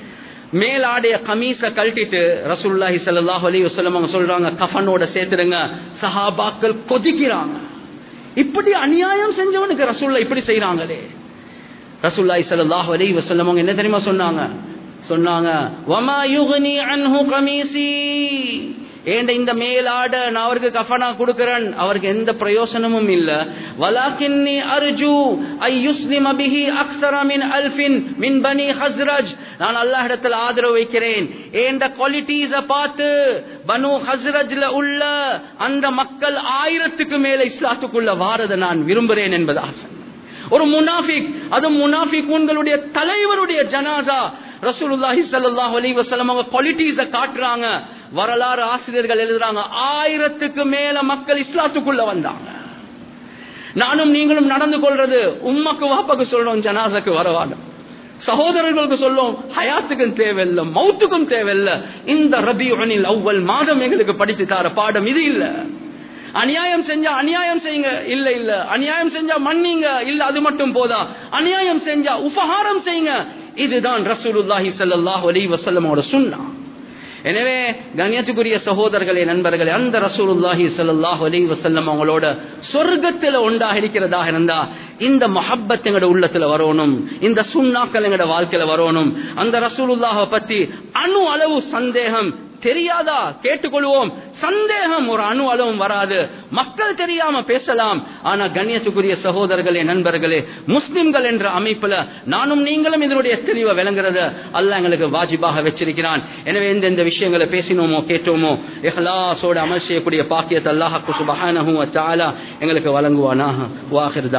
மேலாடைய கமீச கழட்டிட்டு ரசூலுல்லாஹி ஸல்லல்லாஹு அலைஹி வஸல்லம் அவங்க சொல்றாங்க கஃபனோட சேர்த்துடுங்க சஹாபாக்கள் கொதிக்கிறாங்க இப்படி அநியாயம் செஞ்சவனுக்கு ரசூல்லா இப்படி செய்றாங்களே ரசூலுல்லாஹி ஸல்லல்லாஹு அலைஹி வஸல்லம் அவங்க என்ன தெரியுமா சொன்னாங்க சொன்னாங்க வமா யுக்னி அன்ஹு கமீசி ஏண்ட இந்த மேலாட நான் அவருக்கு கஃபனா கொடுக்கிறேன் அவருக்கு எந்த பிரயோசனமும் இல்ல வலாக்கின்னி அர்ஜு ஐ யுஸ்லிம பிஹி அக்ஸர மின் அல்ஃபின் மின் பனி ஹஸ்ரஜ் நான் அல்லாஹ் இடத்துல ஆதரவு வைக்கிறேன் ஏண்ட குவாலிட்டிஸ பார்த்து பனு ஹஸ்ரஜ்ல உள்ள அந்த மக்கள் ஆயிரத்துக்கு மேல இஸ்லாத்துக்குள்ள வாரத நான் விரும்புகிறேன் என்பது ஆசை ஒரு முனாஃபிக் அது முனாஃபிக் உங்களுடைய தலைவருடைய ஜனாதா ரசூலுல்லாஹி ஸல்லல்லாஹு அலைஹி வஸல்லம் அவங்க குவாலிட்டிஸ காட்டுறாங்க வரலாறு ஆசிரியர்கள் எழுதுறாங்க ஆயிரத்துக்கு மேல மக்கள் இஸ்லாத்துக்குள்ள வந்தாங்க நானும் நீங்களும் நடந்து கொள்றது உம்மக்கு வாப்பாக்கு சொல்றோம் ஜனாசாக்கு வரவான சகோதரர்களுக்கு சொல்லும் ஹயாத்துக்கும் தேவையில்லை மௌத்துக்கும் தேவையில்லை இந்த ரபியுனில் அவ்வல் மாதம் எங்களுக்கு படித்து தார பாடம் இது இல்ல அநியாயம் செஞ்சா அநியாயம் செய்யுங்க இல்ல இல்ல அநியாயம் செஞ்சா மன்னிங்க இல்ல அது மட்டும் போதா அநியாயம் செஞ்சா உபகாரம் செய்யுங்க இதுதான் ரசூலுல்லாஹி ஸல்லல்லாஹு அலைஹி வஸல்லமோட சுன்னா எனவே கண்ணியத்துக்குரிய சகோதரர்களே நண்பர்களே அந்த ரசூலுல்லாஹி ஸல்லல்லாஹு அலைஹி வஸல்லம் அவங்களோட சொர்க்கத்துல ஒன்றாக இருக்கிறதாக இருந்தா இந்த மஹப்பத் எங்கட உள்ளத்துல வரணும் இந்த சுண்ணாக்கள் எங்கட வாழ்க்கையில வரணும் அந்த ரசூலுல்லாஹ பத்தி அணு அளவு சந்தேகம் தெரியாதா கேட்டுக்கொள்வோம் சந்தேகம் ஒரு அணு அளவும் வராது மக்கள் தெரியாம பேசலாம் ஆனா கண்ணியத்துக்குரிய சகோதரர்களே நண்பர்களே முஸ்லிம்கள் என்ற அமைப்புல நானும் நீங்களும் இதனுடைய தெளிவை விளங்குறத அல்ல எங்களுக்கு வாஜிபாக வச்சிருக்கிறான் எனவே எந்தெந்த விஷயங்களை பேசினோமோ கேட்டோமோ இஹ்லாஸோட அமல் செய்யக்கூடிய பாக்கியத்தை அல்லாஹ் சுபஹானஹு வ தஆலா எங்களுக்கு வழங்குவானாக வாஹிர்